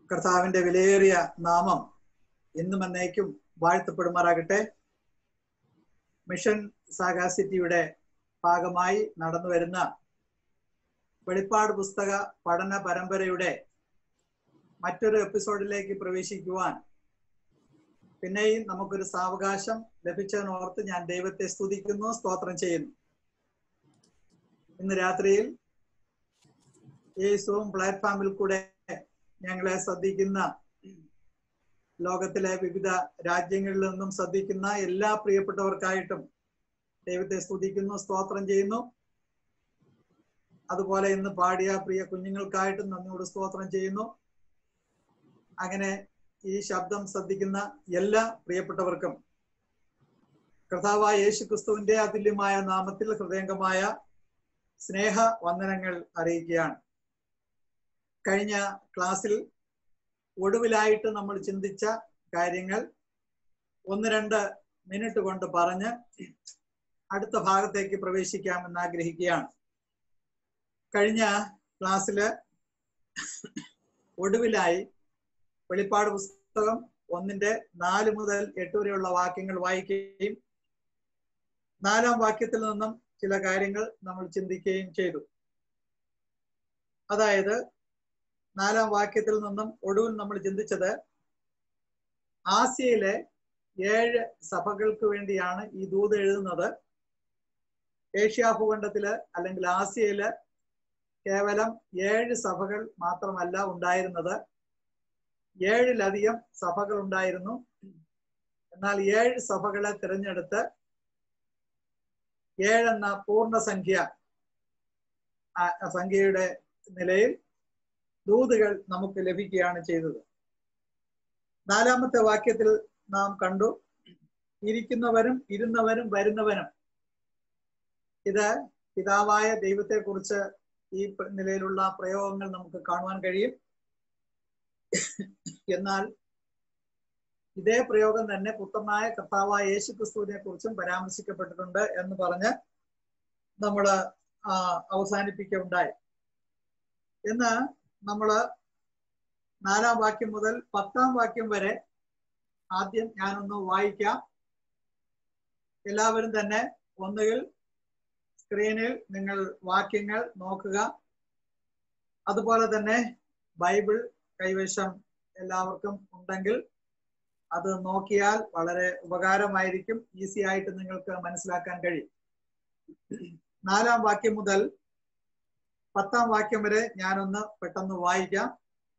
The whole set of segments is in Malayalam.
കർത്താവിന്റെ വിലയേറിയ നാമം ഇന്നും എന്നേക്കും വാഴ്ത്തപ്പെടുമാറാകട്ടെ മിഷൻ സാഗാസിറ്റിയുടെ ഭാഗമായി നടന്നു വരുന്ന വെളിപ്പാട് പുസ്തക പഠന പരമ്പരയുടെ മറ്റൊരു എപ്പിസോഡിലേക്ക് പ്രവേശിക്കുവാൻ പിന്നെയും നമുക്കൊരു സാവകാശം ലഭിച്ചതിനോർത്ത് ഞാൻ ദൈവത്തെ സ്തുതിക്കുന്നു സ്തോത്രം ചെയ്യുന്നു ഇന്ന് രാത്രിയിൽ ഈ സൂം പ്ലാറ്റ്ഫോമിൽ കൂടെ ഞങ്ങളെ ശ്രദ്ധിക്കുന്ന ലോകത്തിലെ വിവിധ രാജ്യങ്ങളിൽ നിന്നും ശ്രദ്ധിക്കുന്ന എല്ലാ പ്രിയപ്പെട്ടവർക്കായിട്ടും ദൈവത്തെ സ്തുതിക്കുന്നു സ്തോത്രം ചെയ്യുന്നു അതുപോലെ ഇന്ന് പാടിയ പ്രിയ കുഞ്ഞുങ്ങൾക്കായിട്ടും നന്ദിയോട് സ്തോത്രം ചെയ്യുന്നു അങ്ങനെ ഈ ശബ്ദം ശ്രദ്ധിക്കുന്ന എല്ലാ പ്രിയപ്പെട്ടവർക്കും കർത്താവായ യേശു ക്രിസ്തുവിന്റെ അതുല്യമായ നാമത്തിൽ ഹൃദയംഗമായ സ്നേഹ വന്ദനങ്ങൾ അറിയിക്കുകയാണ് കഴിഞ്ഞ ക്ലാസ്സിൽ ഒടുവിലായിട്ട് നമ്മൾ ചിന്തിച്ച കാര്യങ്ങൾ ഒന്ന് രണ്ട് മിനിറ്റ് കൊണ്ട് പറഞ്ഞ് അടുത്ത ഭാഗത്തേക്ക് പ്രവേശിക്കാമെന്ന് ആഗ്രഹിക്കുകയാണ് കഴിഞ്ഞ ക്ലാസ്സില് ഒടുവിലായി വെളിപ്പാട് പുസ്തകം ഒന്നിന്റെ നാല് മുതൽ എട്ട് വരെയുള്ള വാക്യങ്ങൾ വായിക്കുകയും നാലാം വാക്യത്തിൽ നിന്നും ചില കാര്യങ്ങൾ നമ്മൾ ചിന്തിക്കുകയും ചെയ്തു അതായത് നാലാം വാക്യത്തിൽ നിന്നും ഒടുവിൽ നമ്മൾ ചിന്തിച്ചത് ആസിയയിലെ ഏഴ് സഭകൾക്ക് വേണ്ടിയാണ് ഈ ദൂത് എഴുതുന്നത് ഏഷ്യ ഭൂഖണ്ഡത്തില് അല്ലെങ്കിൽ ആസിയയില് കേവലം ഏഴ് സഭകൾ മാത്രമല്ല ഉണ്ടായിരുന്നത് ഏഴിലധികം സഭകൾ ഉണ്ടായിരുന്നു എന്നാൽ ഏഴ് സഭകളെ തിരഞ്ഞെടുത്ത് ഏഴെന്ന പൂർണ്ണസംഖ്യ സംഖ്യയുടെ നിലയിൽ ദൂതുകൾ നമുക്ക് ലഭിക്കുകയാണ് ചെയ്തത് നാലാമത്തെ വാക്യത്തിൽ നാം കണ്ടു ഇരിക്കുന്നവരും ഇരുന്നവരും വരുന്നവനും ഇത് പിതാവായ ദൈവത്തെക്കുറിച്ച് ഈ നിലയിലുള്ള പ്രയോഗങ്ങൾ നമുക്ക് കാണുവാൻ കഴിയും എന്നാൽ ഇതേ പ്രയോഗം തന്നെ പുത്രനായ കർത്താവായ യേശു ക്രിസ്തുവിനെ കുറിച്ചും പരാമർശിക്കപ്പെട്ടിട്ടുണ്ട് എന്ന് പറഞ്ഞ് നമ്മൾ അവസാനിപ്പിക്കുകയുണ്ടായി എന്ന് നമ്മള് നാലാം വാക്യം മുതൽ പത്താം വാക്യം വരെ ആദ്യം ഞാനൊന്ന് വായിക്കാം എല്ലാവരും തന്നെ ഒന്നുകിൽ സ്ക്രീനിൽ നിങ്ങൾ വാക്യങ്ങൾ നോക്കുക അതുപോലെ തന്നെ ബൈബിൾ കൈവശം എല്ലാവർക്കും ഉണ്ടെങ്കിൽ അത് നോക്കിയാൽ വളരെ ഉപകാരമായിരിക്കും ഈസി ആയിട്ട് നിങ്ങൾക്ക് മനസ്സിലാക്കാൻ കഴിയും നാലാം വാക്യം മുതൽ പത്താം വാക്യം വരെ ഞാനൊന്ന് പെട്ടെന്ന് വായിക്കാം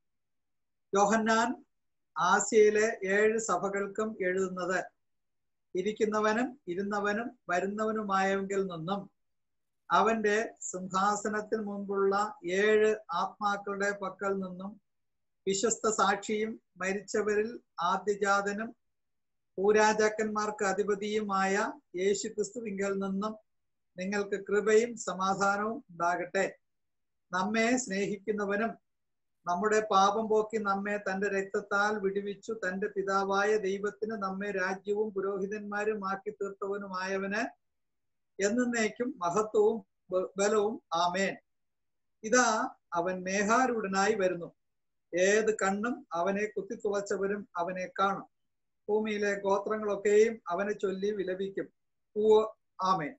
യോഹന്നാൻ ആസിയയിലെ ഏഴ് സഭകൾക്കും എഴുതുന്നത് ഇരിക്കുന്നവനും ഇരുന്നവനും വരുന്നവനുമായെങ്കിൽ നിന്നും അവന്റെ സിംഹാസനത്തിന് മുൻപുള്ള ഏഴ് ആത്മാക്കളുടെ പക്കൽ നിന്നും വിശ്വസ്ത സാക്ഷിയും മരിച്ചവരിൽ ആദ്യജാതനും ഭൂരാജാക്കന്മാർക്ക് അധിപതിയുമായ യേശു ക്രിസ്തുവിങ്കൽ നിന്നും നിങ്ങൾക്ക് കൃപയും സമാധാനവും ഉണ്ടാകട്ടെ നമ്മെ സ്നേഹിക്കുന്നവനും നമ്മുടെ പാപം പോക്കി നമ്മെ തന്റെ രക്തത്താൽ വിടുവിച്ചു തന്റെ പിതാവായ ദൈവത്തിന് നമ്മെ രാജ്യവും പുരോഹിതന്മാരും ആക്കി തീർത്തവനുമായവന് എന്നേക്കും മഹത്വവും ബലവും ആമേൻ ഇതാ അവൻ മേഘാരൂഢനായി വരുന്നു ഏത് കണ്ണും അവനെ കുത്തിത്തുളച്ചവരും അവനെ കാണും ഭൂമിയിലെ ഗോത്രങ്ങളൊക്കെയും അവനെ ചൊല്ലി വിലപിക്കും പൂവ് ആമേൻ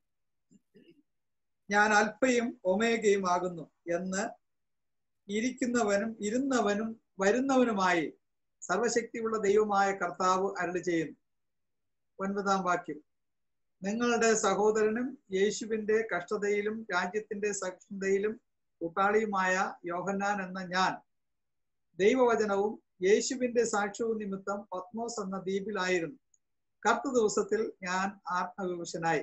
ഞാൻ അല്പയും ഒമേഗയും ആകുന്നു എന്ന് ഇരിക്കുന്നവനും ഇരുന്നവനും വരുന്നവനുമായി സർവശക്തിയുള്ള ദൈവമായ കർത്താവ് അരളി ചെയ്യുന്നു ഒൻപതാം വാക്യം നിങ്ങളുടെ സഹോദരനും യേശുവിന്റെ കഷ്ടതയിലും രാജ്യത്തിന്റെ സഹിഷ്ണുതയിലും കൂട്ടാളിയുമായ യോഹന്നാൻ എന്ന ഞാൻ ദൈവവചനവും യേശുവിന്റെ സാക്ഷ്യവും നിമിത്തം പത്മോസ് എന്ന ദ്വീപിലായിരുന്നു കർത്ത ദിവസത്തിൽ ഞാൻ ആത്മവിവശനായി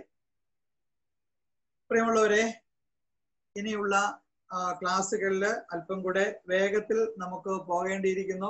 പ്രിയമുള്ളവരെ ഇനിയുള്ള ക്ലാസ്സുകളിൽ അല്പം കൂടെ വേഗത്തിൽ നമുക്ക് പോകേണ്ടിയിരിക്കുന്നു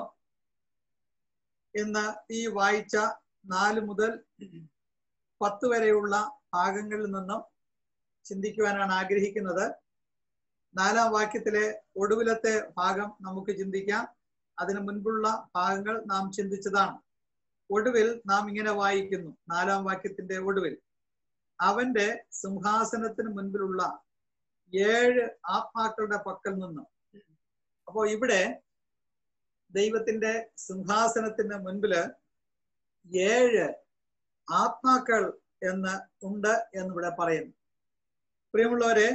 ഇന്ന് ഈ വായിച്ച നാല് മുതൽ പത്ത് വരെയുള്ള ഭാഗങ്ങളിൽ നിന്നും ചിന്തിക്കുവാനാണ് ആഗ്രഹിക്കുന്നത് നാലാം വാക്യത്തിലെ ഒടുവിലത്തെ ഭാഗം നമുക്ക് ചിന്തിക്കാം അതിനു മുൻപുള്ള ഭാഗങ്ങൾ നാം ചിന്തിച്ചതാണ് ഒടുവിൽ നാം ഇങ്ങനെ വായിക്കുന്നു നാലാം വാക്യത്തിന്റെ ഒടുവിൽ അവന്റെ സിംഹാസനത്തിന് മുൻപിലുള്ള ഏഴ് ആത്മാക്കളുടെ പക്കൽ നിന്നും അപ്പോ ഇവിടെ ദൈവത്തിന്റെ സിംഹാസനത്തിന് മുൻപില് ഏഴ് ആത്മാക്കൾ എന്ന് ഉണ്ട് എന്നിവിടെ പറയുന്നു പ്രിയമുള്ളവരെ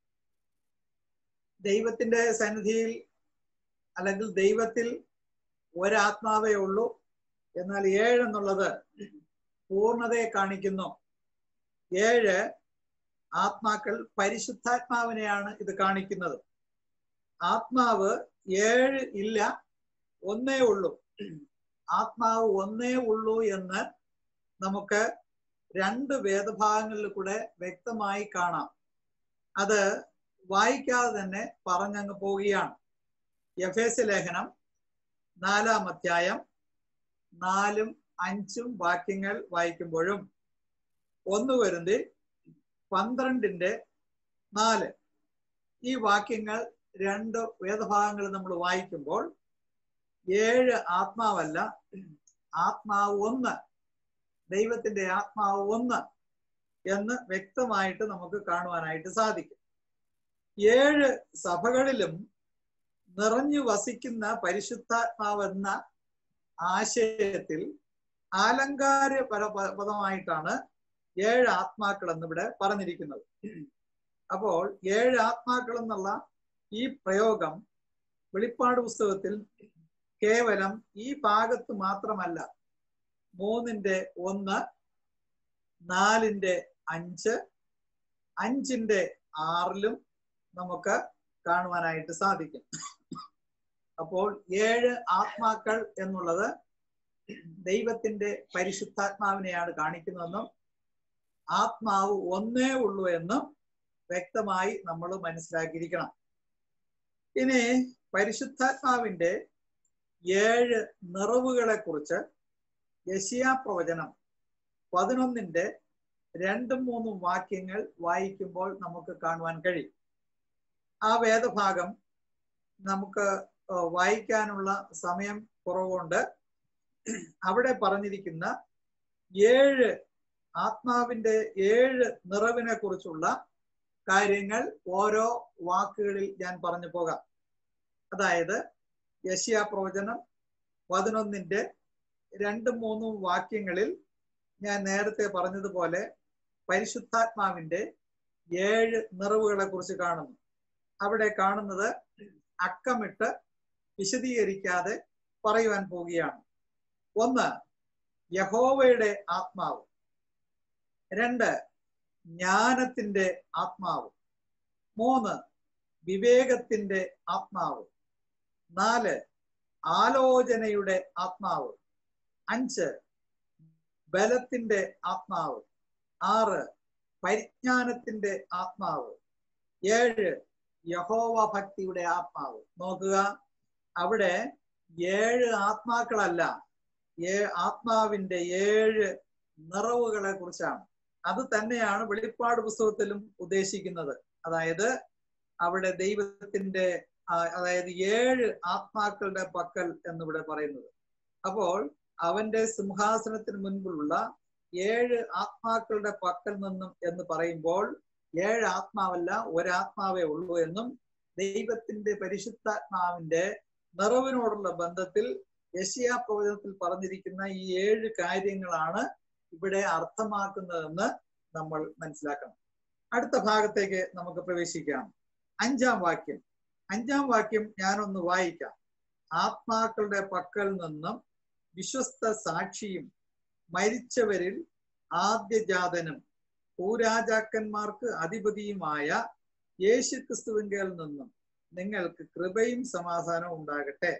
ദൈവത്തിന്റെ സന്നിധിയിൽ അല്ലെങ്കിൽ ദൈവത്തിൽ ഒരാത്മാവേ ഉള്ളൂ എന്നാൽ ഏഴ് എന്നുള്ളത് പൂർണ്ണതയെ കാണിക്കുന്നു ഏഴ് ആത്മാക്കൾ പരിശുദ്ധാത്മാവിനെയാണ് ഇത് കാണിക്കുന്നത് ആത്മാവ് ഏഴ് ഇല്ല ഒന്നേ ഉള്ളൂ ആത്മാവ് ഒന്നേ ഉള്ളൂ എന്ന് നമുക്ക് രണ്ട് വേദഭാഗങ്ങളിൽ കൂടെ വ്യക്തമായി കാണാം അത് വായിക്കാതെ തന്നെ പറഞ്ഞങ്ങ് പോവുകയാണ് എഫ് എസ് ലേഖനം നാലാം അധ്യായം നാലും അഞ്ചും വാക്യങ്ങൾ വായിക്കുമ്പോഴും ഒന്ന് വരുന്തി പന്ത്രണ്ടിന്റെ നാല് ഈ വാക്യങ്ങൾ രണ്ട് വേദഭാഗങ്ങൾ നമ്മൾ വായിക്കുമ്പോൾ ഏഴ് ആത്മാവല്ല ആത്മാവ് ഒന്ന് ദൈവത്തിന്റെ ആത്മാവ് ഒന്ന് എന്ന് വ്യക്തമായിട്ട് നമുക്ക് കാണുവാനായിട്ട് സാധിക്കും ഏഴ് സഭകളിലും നിറഞ്ഞു വസിക്കുന്ന പരിശുദ്ധാത്മാവെന്ന ആശയത്തിൽ ആലങ്കാര പദമായിട്ടാണ് ഏഴ് ആത്മാക്കൾ എന്നിവിടെ പറഞ്ഞിരിക്കുന്നത് അപ്പോൾ ഏഴ് ആത്മാക്കൾ എന്നുള്ള ഈ പ്രയോഗം വെളിപ്പാട് പുസ്തകത്തിൽ കേവലം ഈ ഭാഗത്ത് മാത്രമല്ല മൂന്നിന്റെ ഒന്ന് നാലിന്റെ അഞ്ച് അഞ്ചിന്റെ ആറിലും നമുക്ക് കാണുവാനായിട്ട് സാധിക്കും അപ്പോൾ ഏഴ് ആത്മാക്കൾ എന്നുള്ളത് ദൈവത്തിന്റെ പരിശുദ്ധാത്മാവിനെയാണ് കാണിക്കുന്നതെന്നും ആത്മാവ് ഒന്നേ ഉള്ളൂ എന്നും വ്യക്തമായി നമ്മൾ മനസ്സിലാക്കിയിരിക്കണം ഇനി പരിശുദ്ധാത്മാവിന്റെ ഏഴ് നിറവുകളെ കുറിച്ച് യശിയാ പ്രവചനം പതിനൊന്നിന്റെ രണ്ടും മൂന്നും വാക്യങ്ങൾ വായിക്കുമ്പോൾ നമുക്ക് കാണുവാൻ കഴിയും ആ വേദഭാഗം നമുക്ക് വായിക്കാനുള്ള സമയം കുറവുകൊണ്ട് അവിടെ പറഞ്ഞിരിക്കുന്ന ഏഴ് ആത്മാവിന്റെ ഏഴ് നിറവിനെ കുറിച്ചുള്ള കാര്യങ്ങൾ ഓരോ വാക്കുകളിൽ ഞാൻ പറഞ്ഞു പോകാം അതായത് യശിയ പ്രവചനം പതിനൊന്നിന്റെ രണ്ടും മൂന്നും വാക്യങ്ങളിൽ ഞാൻ നേരത്തെ പറഞ്ഞതുപോലെ പരിശുദ്ധാത്മാവിന്റെ ഏഴ് നിറവുകളെ കുറിച്ച് കാണുന്നു അവിടെ കാണുന്നത് അക്കമിട്ട് വിശദീകരിക്കാതെ പറയുവാൻ പോവുകയാണ് ഒന്ന് യഹോവയുടെ ആത്മാവ് രണ്ട് ജ്ഞാനത്തിന്റെ ആത്മാവ് മൂന്ന് വിവേകത്തിന്റെ ആത്മാവ് നാല് ആലോചനയുടെ ആത്മാവ് അഞ്ച് ബലത്തിന്റെ ആത്മാവ് ആറ് പരിജ്ഞാനത്തിന്റെ ആത്മാവ് ഏഴ് യഹോവ ഭക്തിയുടെ ആത്മാവ് നോക്കുക അവിടെ ഏഴ് ആത്മാക്കളല്ല ഏ ആത്മാവിന്റെ ഏഴ് നിറവുകളെ കുറിച്ചാണ് അത് തന്നെയാണ് വെളിപ്പാട് പുസ്തകത്തിലും ഉദ്ദേശിക്കുന്നത് അതായത് അവിടെ ദൈവത്തിന്റെ അതായത് ഏഴ് ആത്മാക്കളുടെ പക്കൽ എന്നിവിടെ പറയുന്നത് അപ്പോൾ അവന്റെ സിംഹാസനത്തിന് മുൻപിലുള്ള ഏഴ് ആത്മാക്കളുടെ പക്കൽ നിന്നും എന്ന് പറയുമ്പോൾ ഏഴ് ആത്മാവല്ല ഒരാത്മാവേ ഉള്ളൂ എന്നും ദൈവത്തിന്റെ പരിശുദ്ധാത്മാവിന്റെ നിറവിനോടുള്ള ബന്ധത്തിൽ യശിയാ പ്രവചനത്തിൽ പറഞ്ഞിരിക്കുന്ന ഈ ഏഴ് കാര്യങ്ങളാണ് ഇവിടെ അർത്ഥമാക്കുന്നതെന്ന് നമ്മൾ മനസ്സിലാക്കണം അടുത്ത ഭാഗത്തേക്ക് നമുക്ക് പ്രവേശിക്കാം അഞ്ചാം വാക്യം അഞ്ചാം വാക്യം ഞാനൊന്ന് വായിക്കാം ആത്മാക്കളുടെ പക്കൽ നിന്നും വിശ്വസ്ത സാക്ഷിയും മരിച്ചവരിൽ ആദ്യജാതനും ഭൂരാജാക്കന്മാർക്ക് അധിപതിയുമായ യേശു ക്രിസ്തുവിങ്കൽ നിന്നും നിങ്ങൾക്ക് കൃപയും സമാധാനവും ഉണ്ടാകട്ടെ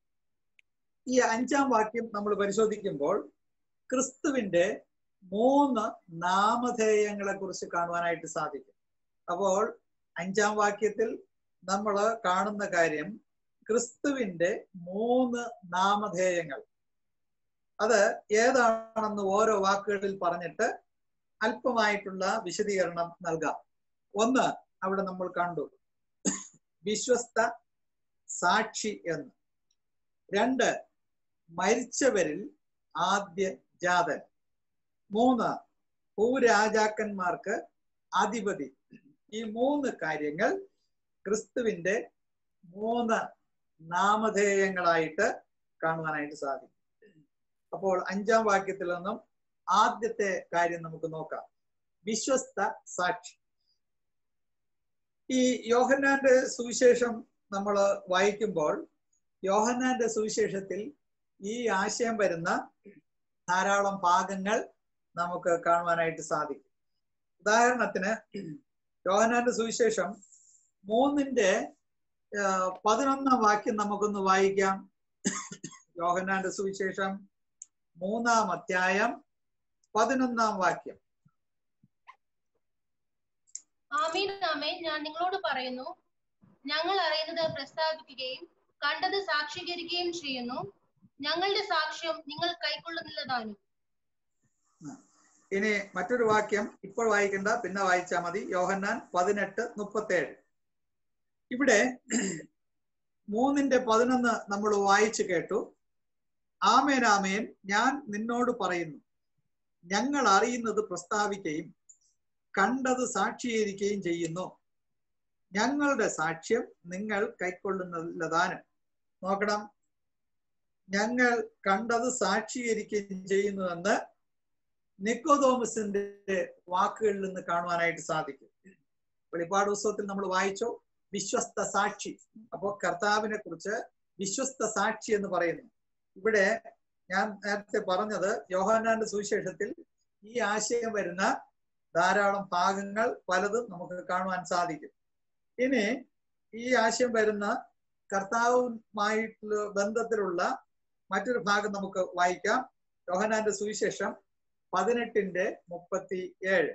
ഈ അഞ്ചാം വാക്യം നമ്മൾ പരിശോധിക്കുമ്പോൾ ക്രിസ്തുവിന്റെ മൂന്ന് നാമധേയങ്ങളെ കുറിച്ച് കാണുവാനായിട്ട് സാധിക്കും അപ്പോൾ അഞ്ചാം വാക്യത്തിൽ നമ്മൾ കാണുന്ന കാര്യം ക്രിസ്തുവിന്റെ മൂന്ന് നാമധേയങ്ങൾ അത് ഏതാണെന്ന് ഓരോ വാക്കുകളിൽ പറഞ്ഞിട്ട് അല്പമായിട്ടുള്ള വിശദീകരണം നൽകാം ഒന്ന് അവിടെ നമ്മൾ കണ്ടു വിശ്വസ്ത സാക്ഷി എന്ന് രണ്ട് മരിച്ചവരിൽ ആദ്യ ജാതൻ മൂന്ന് ഭൂരാജാക്കന്മാർക്ക് അധിപതി ഈ മൂന്ന് കാര്യങ്ങൾ ക്രിസ്തുവിന്റെ മൂന്ന് നാമധേയങ്ങളായിട്ട് കാണുവാനായിട്ട് സാധിക്കും അപ്പോൾ അഞ്ചാം വാക്യത്തിൽ നിന്നും ആദ്യത്തെ കാര്യം നമുക്ക് നോക്കാം വിശ്വസ്ത സാക്ഷി ഈ യോഹന്നാന്റെ സുവിശേഷം നമ്മൾ വായിക്കുമ്പോൾ യോഹന്നാന്റെ സുവിശേഷത്തിൽ ഈ ആശയം വരുന്ന ധാരാളം ഭാഗങ്ങൾ നമുക്ക് കാണുവാനായിട്ട് സാധിക്കും ഉദാഹരണത്തിന് യോഹന്നാന്റെ സുവിശേഷം മൂന്നിന്റെ പതിനൊന്നാം വാക്യം നമുക്കൊന്ന് വായിക്കാം യോഹന്നാന്റെ സുവിശേഷം മൂന്നാം അധ്യായം പതിനൊന്നാം വാക്യം ആമീൻ ആമേൻ ഞാൻ നിങ്ങളോട് പറയുന്നു ഞങ്ങൾ അറിയുന്നത് പ്രസ്താവിക്കുകയും കണ്ടത് സാക്ഷീകരിക്കുകയും ചെയ്യുന്നു ഞങ്ങളുടെ സാക്ഷ്യം നിങ്ങൾ കൈക്കൊള്ളുന്നില്ലതാനും ഇനി മറ്റൊരു വാക്യം ഇപ്പോൾ വായിക്കണ്ട പിന്നെ വായിച്ചാൽ മതി യോഹന്നാൻ പതിനെട്ട് മുപ്പത്തേഴ് ഇവിടെ മൂന്നിന്റെ പതിനൊന്ന് നമ്മൾ വായിച്ചു കേട്ടു ആമേൻ ആമേൻ ഞാൻ നിന്നോട് പറയുന്നു ഞങ്ങൾ അറിയുന്നത് പ്രസ്താവിക്കുകയും കണ്ടത് സാക്ഷീകരിക്കുകയും ചെയ്യുന്നു ഞങ്ങളുടെ സാക്ഷ്യം നിങ്ങൾ കൈക്കൊള്ളുന്നതാണ് നോക്കണം ഞങ്ങൾ കണ്ടത് സാക്ഷീകരിക്കുകയും ചെയ്യുന്നുവെന്ന് നിക്കോതോമസിന്റെ വാക്കുകളിൽ നിന്ന് കാണുവാനായിട്ട് സാധിക്കും വെളിപ്പാട് ഉത്സവത്തിൽ നമ്മൾ വായിച്ചു വിശ്വസ്ത സാക്ഷി അപ്പോ കർത്താവിനെ കുറിച്ച് വിശ്വസ്ത സാക്ഷി എന്ന് പറയുന്നു ഇവിടെ ഞാൻ നേരത്തെ പറഞ്ഞത് യോഹാനാന്റെ സുവിശേഷത്തിൽ ഈ ആശയം വരുന്ന ധാരാളം ഭാഗങ്ങൾ പലതും നമുക്ക് കാണുവാൻ സാധിക്കും ഇനി ഈ ആശയം വരുന്ന കർത്താവുമായിട്ടുള്ള ബന്ധത്തിലുള്ള മറ്റൊരു ഭാഗം നമുക്ക് വായിക്കാം യോഹനാന്റെ സുവിശേഷം പതിനെട്ടിന്റെ മുപ്പത്തി ഏഴ്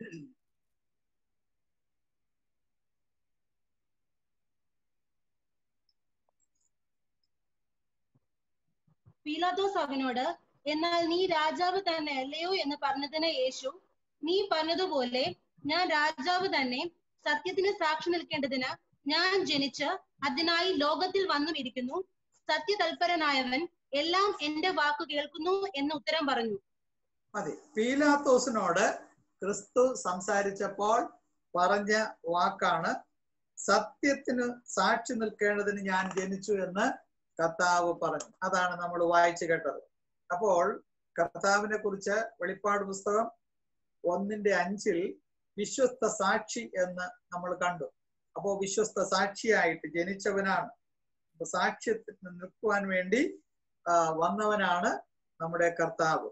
പീലാത്തോസ് അവനോട് എന്നാൽ നീ രാജാവ് തന്നെ അല്ലയോ എന്ന് പറഞ്ഞതിന് യേശു നീ പറഞ്ഞതുപോലെ ഞാൻ രാജാവ് തന്നെ സത്യത്തിന് സാക്ഷി നിൽക്കേണ്ടതിന് ഞാൻ ജനിച്ച് അതിനായി ലോകത്തിൽ വന്നും ഇരിക്കുന്നു സത്യതൽപരനായവൻ എല്ലാം എന്റെ വാക്കു കേൾക്കുന്നു എന്ന് ഉത്തരം പറഞ്ഞു മതി പീലാത്തോസിനോട് ക്രിസ്തു സംസാരിച്ചപ്പോൾ പറഞ്ഞ വാക്കാണ് സത്യത്തിന് സാക്ഷി നിൽക്കേണ്ടതിന് ഞാൻ ജനിച്ചു എന്ന് കർത്താവ് പറഞ്ഞു അതാണ് നമ്മൾ വായിച്ചു കേട്ടത് അപ്പോൾ കർത്താവിനെ കുറിച്ച് വെളിപ്പാട് പുസ്തകം ഒന്നിന്റെ അഞ്ചിൽ വിശ്വസ്ത സാക്ഷി എന്ന് നമ്മൾ കണ്ടു അപ്പോ വിശ്വസ്ത സാക്ഷിയായിട്ട് ജനിച്ചവനാണ് സാക്ഷ്യത്തിന് നിൽക്കുവാൻ വേണ്ടി വന്നവനാണ് നമ്മുടെ കർത്താവ്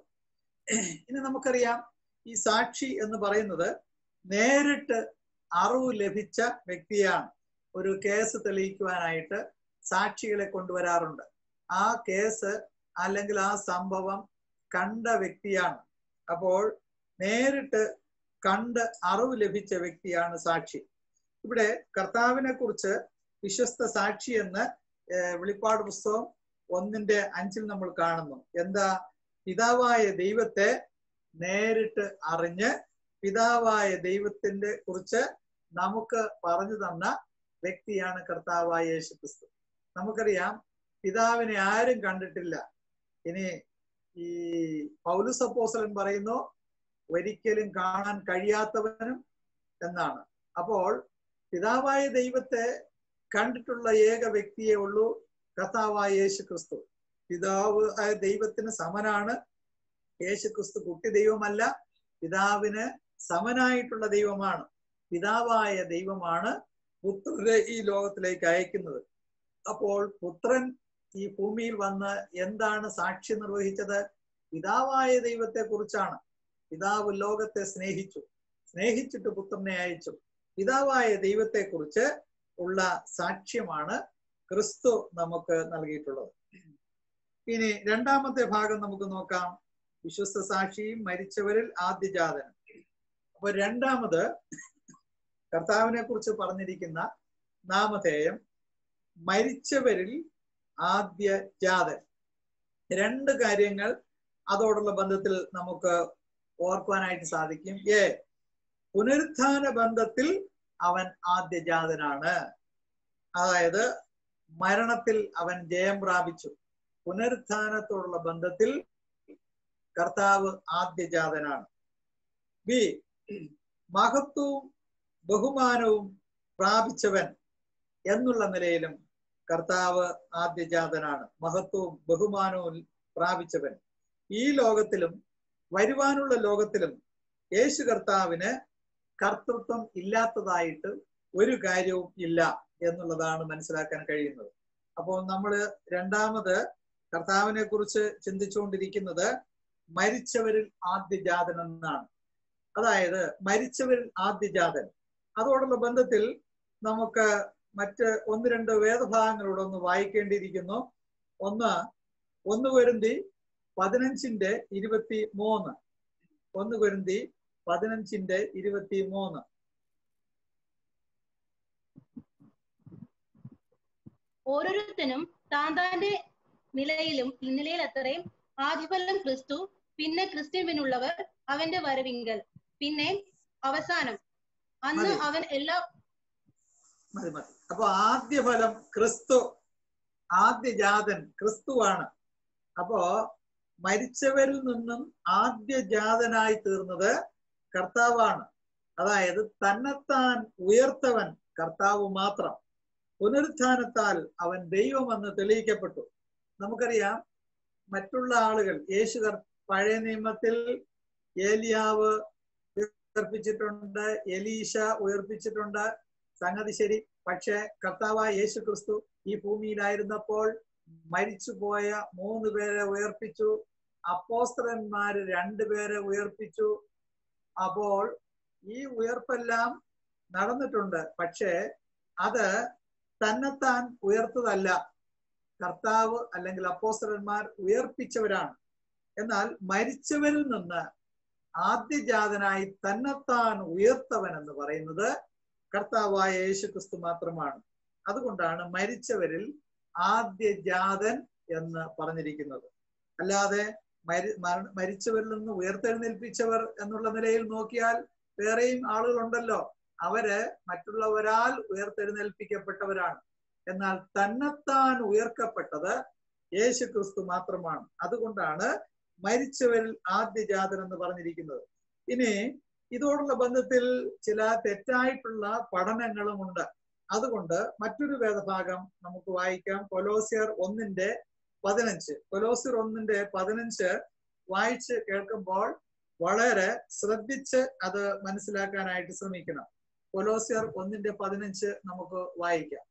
ഇനി നമുക്കറിയാം ഈ സാക്ഷി എന്ന് പറയുന്നത് നേരിട്ട് അറിവ് ലഭിച്ച വ്യക്തിയാണ് ഒരു കേസ് തെളിയിക്കുവാനായിട്ട് സാക്ഷികളെ കൊണ്ടുവരാറുണ്ട് ആ കേസ് അല്ലെങ്കിൽ ആ സംഭവം കണ്ട വ്യക്തിയാണ് അപ്പോൾ നേരിട്ട് കണ്ട് അറിവ് ലഭിച്ച വ്യക്തിയാണ് സാക്ഷി ഇവിടെ കർത്താവിനെ കുറിച്ച് വിശ്വസ്ത സാക്ഷി എന്ന് വെളിപ്പാട് പുസ്തകം ഒന്നിന്റെ അഞ്ചിൽ നമ്മൾ കാണുന്നു എന്താ പിതാവായ ദൈവത്തെ നേരിട്ട് അറിഞ്ഞ് പിതാവായ ദൈവത്തിന്റെ കുറിച്ച് നമുക്ക് പറഞ്ഞു തന്ന വ്യക്തിയാണ് കർത്താവായ യേശു ക്രിസ്തു നമുക്കറിയാം പിതാവിനെ ആരും കണ്ടിട്ടില്ല ഇനി ഈ പൗലുസ് അപ്പോസലൻ പറയുന്നു ഒരിക്കലും കാണാൻ കഴിയാത്തവനും എന്നാണ് അപ്പോൾ പിതാവായ ദൈവത്തെ കണ്ടിട്ടുള്ള ഏക വ്യക്തിയേ ഉള്ളൂ കർത്താവായ യേശു ക്രിസ്തു പിതാവ് ആയ ദൈവത്തിന് സമനാണ് യേശു ക്രിസ്തു കുട്ടി ദൈവമല്ല പിതാവിന് സമനായിട്ടുള്ള ദൈവമാണ് പിതാവായ ദൈവമാണ് പുത്രരെ ഈ ലോകത്തിലേക്ക് അയക്കുന്നത് അപ്പോൾ പുത്രൻ ഈ ഭൂമിയിൽ വന്ന് എന്താണ് സാക്ഷി നിർവഹിച്ചത് പിതാവായ ദൈവത്തെ കുറിച്ചാണ് പിതാവ് ലോകത്തെ സ്നേഹിച്ചു സ്നേഹിച്ചിട്ട് പുത്രനെ അയച്ചു പിതാവായ ദൈവത്തെ കുറിച്ച് ഉള്ള സാക്ഷ്യമാണ് ക്രിസ്തു നമുക്ക് നൽകിയിട്ടുള്ളത് ഇനി രണ്ടാമത്തെ ഭാഗം നമുക്ക് നോക്കാം വിശ്വസ്ത സാക്ഷിയും മരിച്ചവരിൽ ആദ്യജാതനും അപ്പൊ രണ്ടാമത് കർത്താവിനെ കുറിച്ച് പറഞ്ഞിരിക്കുന്ന നാമധേയം മരിച്ചവരിൽ ആദ്യ ജാതൻ രണ്ട് കാര്യങ്ങൾ അതോടുള്ള ബന്ധത്തിൽ നമുക്ക് ഓർക്കുവാനായിട്ട് സാധിക്കും ഏ പുനരുത്ഥാന ബന്ധത്തിൽ അവൻ ആദ്യജാതനാണ് അതായത് മരണത്തിൽ അവൻ ജയം പ്രാപിച്ചു പുനരുത്ഥാനത്തോടുള്ള ബന്ധത്തിൽ കർത്താവ് ആദ്യജാതനാണ് ബി മഹത്വവും ബഹുമാനവും പ്രാപിച്ചവൻ എന്നുള്ള നിലയിലും കർത്താവ് ആദ്യജാതനാണ് മഹത്വവും ബഹുമാനവും പ്രാപിച്ചവൻ ഈ ലോകത്തിലും വരുവാനുള്ള ലോകത്തിലും യേശു കർത്താവിന് കർത്തൃത്വം ഇല്ലാത്തതായിട്ട് ഒരു കാര്യവും ഇല്ല എന്നുള്ളതാണ് മനസ്സിലാക്കാൻ കഴിയുന്നത് അപ്പോൾ നമ്മൾ രണ്ടാമത് കർത്താവിനെ കുറിച്ച് ചിന്തിച്ചുകൊണ്ടിരിക്കുന്നത് മരിച്ചവരിൽ ആദ്യജാതൻ എന്നാണ് അതായത് മരിച്ചവരിൽ ആദ്യജാതൻ അതോടുള്ള ബന്ധത്തിൽ നമുക്ക് മറ്റ് ഒന്ന് രണ്ട് വേദഭാഗങ്ങളോട് ഒന്ന് വായിക്കേണ്ടിയിരിക്കുന്നു ഒന്ന് ഒന്ന് വരുന്തി പതിനഞ്ചിന്റെ ഇരുപത്തി മൂന്ന് ഒന്ന് വരുന്തി പതിനഞ്ചിന്റെ ഇരുപത്തി മൂന്ന് ഓരോരുത്തനും താൻ താന്റെ നിലയിലും നിലയിൽ അത്രയും ആദ്യഫലം ക്രിസ്തു പിന്നെ ക്രിസ്തുവിനുള്ളവർ അവന്റെ വരവിങ്കൽ പിന്നെ അവസാനം അന്ന് മതി. അവൻ എല്ലാ മതി മതി അപ്പൊ ആദ്യ ഫലം ക്രിസ്തു ആദ്യജാതൻ ക്രിസ്തുവാണ് അപ്പോ മരിച്ചവരിൽ നിന്നും ആദ്യജാതനായി തീർന്നത് കർത്താവാണ് അതായത് തന്നെത്താൻ ഉയർത്തവൻ കർത്താവ് മാത്രം പുനരുത്ഥാനത്താൽ അവൻ ദൈവമെന്ന് തെളിയിക്കപ്പെട്ടു നമുക്കറിയാം മറ്റുള്ള ആളുകൾ യേശു കർ- പഴയ നിയമത്തിൽ ഏലിയാവ് ഉയർപ്പിച്ചിട്ടുണ്ട് എലീശ ഉയർപ്പിച്ചിട്ടുണ്ട് സംഗതി ശരി പക്ഷെ കർത്താവായ യേശു ക്രിസ്തു ഈ ഭൂമിയിലായിരുന്നപ്പോൾ മരിച്ചുപോയ മൂന്ന് പേരെ ഉയർപ്പിച്ചു അപ്പോസ്തലന്മാര് രണ്ടുപേരെ ഉയർപ്പിച്ചു അപ്പോൾ ഈ ഉയർപ്പെല്ലാം നടന്നിട്ടുണ്ട് പക്ഷേ അത് തന്നെത്താൻ ഉയർത്തതല്ല കർത്താവ് അല്ലെങ്കിൽ അപ്പോസ്തലന്മാർ ഉയർപ്പിച്ചവരാണ് എന്നാൽ മരിച്ചവരിൽ നിന്ന് ആദ്യജാതനായി തന്നെത്താൻ ഉയർത്തവൻ എന്ന് പറയുന്നത് കർത്താവായ യേശു ക്രിസ്തു മാത്രമാണ് അതുകൊണ്ടാണ് മരിച്ചവരിൽ ആദ്യജാതൻ എന്ന് പറഞ്ഞിരിക്കുന്നത് അല്ലാതെ മരി മര- മരിച്ചവരിൽ നിന്ന് ഉയർത്തെഴുന്നേൽപ്പിച്ചവർ എന്നുള്ള നിലയിൽ നോക്കിയാൽ വേറെയും ആളുകളുണ്ടല്ലോ അവര് മറ്റുള്ളവരാൽ ഉയർത്തെഴുന്നേൽപ്പിക്കപ്പെട്ടവരാണ് എന്നാൽ തന്നെത്താൻ ഉയർക്കപ്പെട്ടത് യേശു ക്രിസ്തു മാത്രമാണ് അതുകൊണ്ടാണ് മരിച്ചവരിൽ ആദ്യജാതൻ എന്ന് പറഞ്ഞിരിക്കുന്നത് ഇനി ഇതോടുള്ള ബന്ധത്തിൽ ചില തെറ്റായിട്ടുള്ള പഠനങ്ങളുമുണ്ട് അതുകൊണ്ട് മറ്റൊരു വേദഭാഗം നമുക്ക് വായിക്കാം കൊലോസിയർ ഒന്നിന്റെ പതിനഞ്ച് കൊലോസിയർ ഒന്നിന്റെ പതിനഞ്ച് വായിച്ച് കേൾക്കുമ്പോൾ വളരെ ശ്രദ്ധിച്ച് അത് മനസ്സിലാക്കാനായിട്ട് ശ്രമിക്കണം കൊലോസിയർ ഒന്നിന്റെ പതിനഞ്ച് നമുക്ക് വായിക്കാം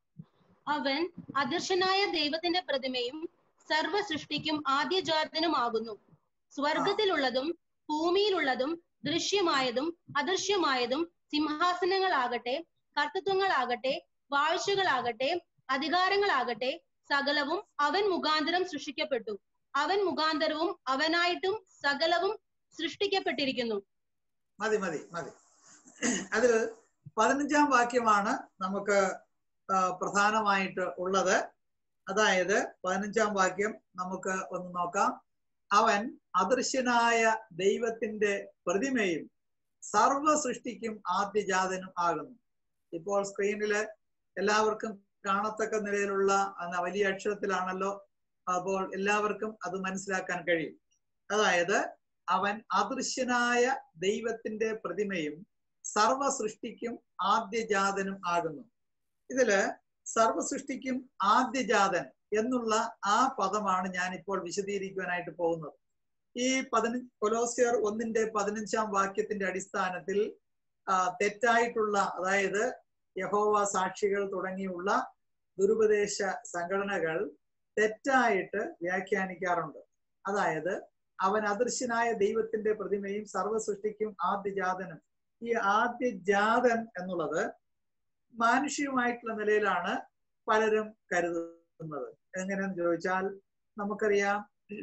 അവൻ അദർശനായ ദൈവത്തിന്റെ പ്രതിമയും സർവ സൃഷ്ടിക്കും ആദ്യജാതനുമാകുന്നു സ്വർഗത്തിലുള്ളതും ഭൂമിയിലുള്ളതും ദൃശ്യമായതും അദൃശ്യമായതും സിംഹാസനങ്ങളാകട്ടെ കർത്തൃത്വങ്ങളാകട്ടെ വാഴ്ചകളാകട്ടെ അധികാരങ്ങളാകട്ടെ സകലവും അവൻ മുഖാന്തരം സൃഷ്ടിക്കപ്പെട്ടു അവൻ മുഖാന്തരവും അവനായിട്ടും സകലവും സൃഷ്ടിക്കപ്പെട്ടിരിക്കുന്നു മതി മതി മതി അതിൽ പതിനഞ്ചാം വാക്യമാണ് നമുക്ക് ആ, പ്രധാനമായിട്ട് ഉള്ളത് അതായത് പതിനഞ്ചാം വാക്യം നമുക്ക് ഒന്ന് നോക്കാം അവൻ അദൃശ്യനായ ദൈവത്തിന്റെ പ്രതിമയും സർവ സൃഷ്ടിക്കും ആദ്യജാതനും ആകുന്നു ഇപ്പോൾ സ്ക്രീനില് എല്ലാവർക്കും കാണത്തക്ക നിലയിലുള്ള അന്ന് വലിയ അക്ഷരത്തിലാണല്ലോ അപ്പോൾ എല്ലാവർക്കും അത് മനസ്സിലാക്കാൻ കഴിയും അതായത് അവൻ അദൃശ്യനായ ദൈവത്തിന്റെ പ്രതിമയും സർവ സൃഷ്ടിക്കും ആദ്യജാതനും ആകുന്നു ഇതില് സർവ സൃഷ്ടിക്കും ആദ്യജാതൻ എന്നുള്ള ആ പദമാണ് ഞാൻ ഇപ്പോൾ വിശദീകരിക്കുവാനായിട്ട് പോകുന്നത് ഈ പതിനഞ്ച് കൊലോസിയർ ഒന്നിന്റെ പതിനഞ്ചാം വാക്യത്തിന്റെ അടിസ്ഥാനത്തിൽ ആ, തെറ്റായിട്ടുള്ള അതായത് യഹോവ സാക്ഷികൾ തുടങ്ങിയുള്ള ദുരുപദേശ സംഘടനകൾ തെറ്റായിട്ട് വ്യാഖ്യാനിക്കാറുണ്ട് അതായത് അവൻ അദൃശ്യനായ ദൈവത്തിന്റെ പ്രതിമയും സർവ്വ സൃഷ്ടിക്കും ആദ്യജാതനും ഈ ആദ്യജാതൻ എന്നുള്ളത് മാനുഷികമായിട്ടുള്ള നിലയിലാണ് പലരും കരുതുന്നത് എങ്ങനെയെന്ന് ചോദിച്ചാൽ നമുക്കറിയാം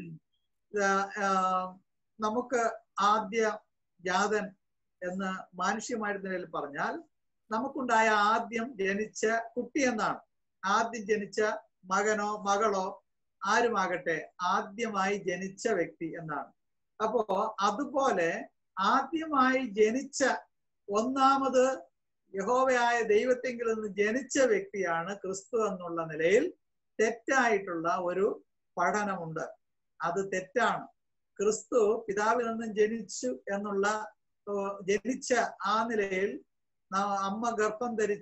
ആ, ആ, നമുക്ക് ആദ്യ ജാതൻ എന്ന് മാനുഷികമായിട്ടുള്ള നിലയിൽ പറഞ്ഞാൽ നമുക്കുണ്ടായ ആദ്യം ജനിച്ച കുട്ടി എന്നാണ് ആദ്യം ജനിച്ച മകനോ മകളോ ആരുമാകട്ടെ ആദ്യമായി ജനിച്ച വ്യക്തി എന്നാണ് അപ്പോ അതുപോലെ ആദ്യമായി ജനിച്ച ഒന്നാമത് യഹോവയായ ദൈവത്തെങ്കിൽ നിന്ന് ജനിച്ച വ്യക്തിയാണ് ക്രിസ്തു എന്നുള്ള നിലയിൽ തെറ്റായിട്ടുള്ള ഒരു പഠനമുണ്ട് അത് തെറ്റാണ് ക്രിസ്തു പിതാവിൽ നിന്നും ജനിച്ചു എന്നുള്ള ഓ, ജനിച്ച ആ നിലയിൽ ന- അമ്മ ഗർഭം ധരിച്ച്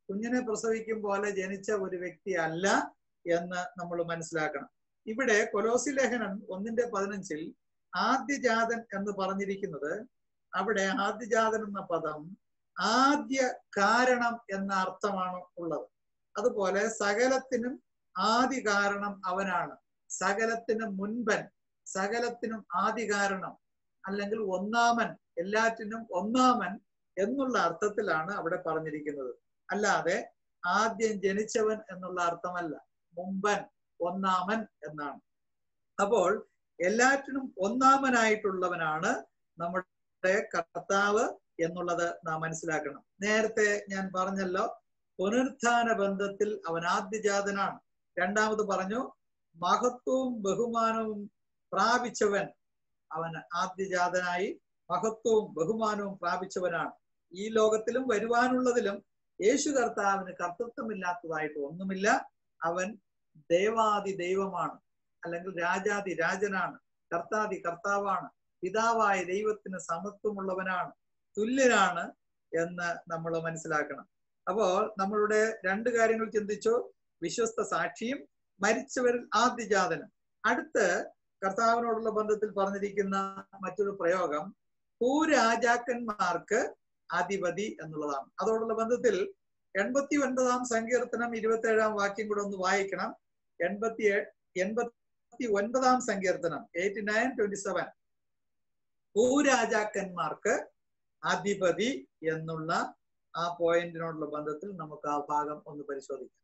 കുഞ്ഞിനെ പ്രസവിക്കും പോലെ ജനിച്ച ഒരു വ്യക്തി അല്ല എന്ന് നമ്മൾ മനസ്സിലാക്കണം ഇവിടെ കൊലോസി ലേഖനം ഒന്നിന്റെ പതിനഞ്ചിൽ ആദ്യജാതൻ എന്ന് പറഞ്ഞിരിക്കുന്നത് അവിടെ ആദ്യജാതൻ എന്ന പദം ആദ്യ കാരണം എന്ന അർത്ഥമാണ് ഉള്ളത് അതുപോലെ സകലത്തിനും ആദി കാരണം അവനാണ് സകലത്തിനും മുൻപൻ സകലത്തിനും ആദി കാരണം അല്ലെങ്കിൽ ഒന്നാമൻ എല്ലാറ്റിനും ഒന്നാമൻ എന്നുള്ള അർത്ഥത്തിലാണ് അവിടെ പറഞ്ഞിരിക്കുന്നത് അല്ലാതെ ആദ്യം ജനിച്ചവൻ എന്നുള്ള അർത്ഥമല്ല മുമ്പൻ ഒന്നാമൻ എന്നാണ് അപ്പോൾ എല്ലാറ്റിനും ഒന്നാമനായിട്ടുള്ളവനാണ് നമ്മുടെ കർത്താവ് എന്നുള്ളത് നാം മനസ്സിലാക്കണം നേരത്തെ ഞാൻ പറഞ്ഞല്ലോ പുനരുത്ഥാന ബന്ധത്തിൽ അവൻ ആദ്യജാതനാണ് രണ്ടാമത് പറഞ്ഞു മഹത്വവും ബഹുമാനവും പ്രാപിച്ചവൻ അവൻ ആദ്യജാതനായി മഹത്വവും ബഹുമാനവും പ്രാപിച്ചവനാണ് ഈ ലോകത്തിലും വരുവാനുള്ളതിലും യേശു കർത്താവിന് കർത്തൃത്വമില്ലാത്തതായിട്ട് ഒന്നുമില്ല അവൻ ദേവാദി ദൈവമാണ് അല്ലെങ്കിൽ രാജാതി രാജനാണ് കർത്താതി കർത്താവാണ് പിതാവായ ദൈവത്തിന് സമത്വമുള്ളവനാണ് തുല്യനാണ് എന്ന് നമ്മൾ മനസ്സിലാക്കണം അപ്പോൾ നമ്മളുടെ രണ്ട് കാര്യങ്ങൾ ചിന്തിച്ചു വിശ്വസ്ത സാക്ഷിയും മരിച്ചവരിൽ ആദ്യജാതനും അടുത്ത് കർത്താവിനോടുള്ള ബന്ധത്തിൽ പറഞ്ഞിരിക്കുന്ന മറ്റൊരു പ്രയോഗം ഭൂരാജാക്കന്മാർക്ക് അധിപതി എന്നുള്ളതാണ് അതോടുള്ള ബന്ധത്തിൽ എൺപത്തി ഒൻപതാം സങ്കീർത്തനം ഇരുപത്തി ഏഴാം വാക്യം കൂടെ ഒന്ന് വായിക്കണം എൺപത്തി എൺപത്തി ഒൻപതാം സങ്കീർത്തനം എയ്റ്റി നയൻ ട്വന്റി സെവൻ ഭൂരാജാക്കന്മാർക്ക് അധിപതി എന്നുള്ള ആ പോയിന്റിനോടുള്ള ബന്ധത്തിൽ നമുക്ക് ആ ഭാഗം ഒന്ന് പരിശോധിക്കാം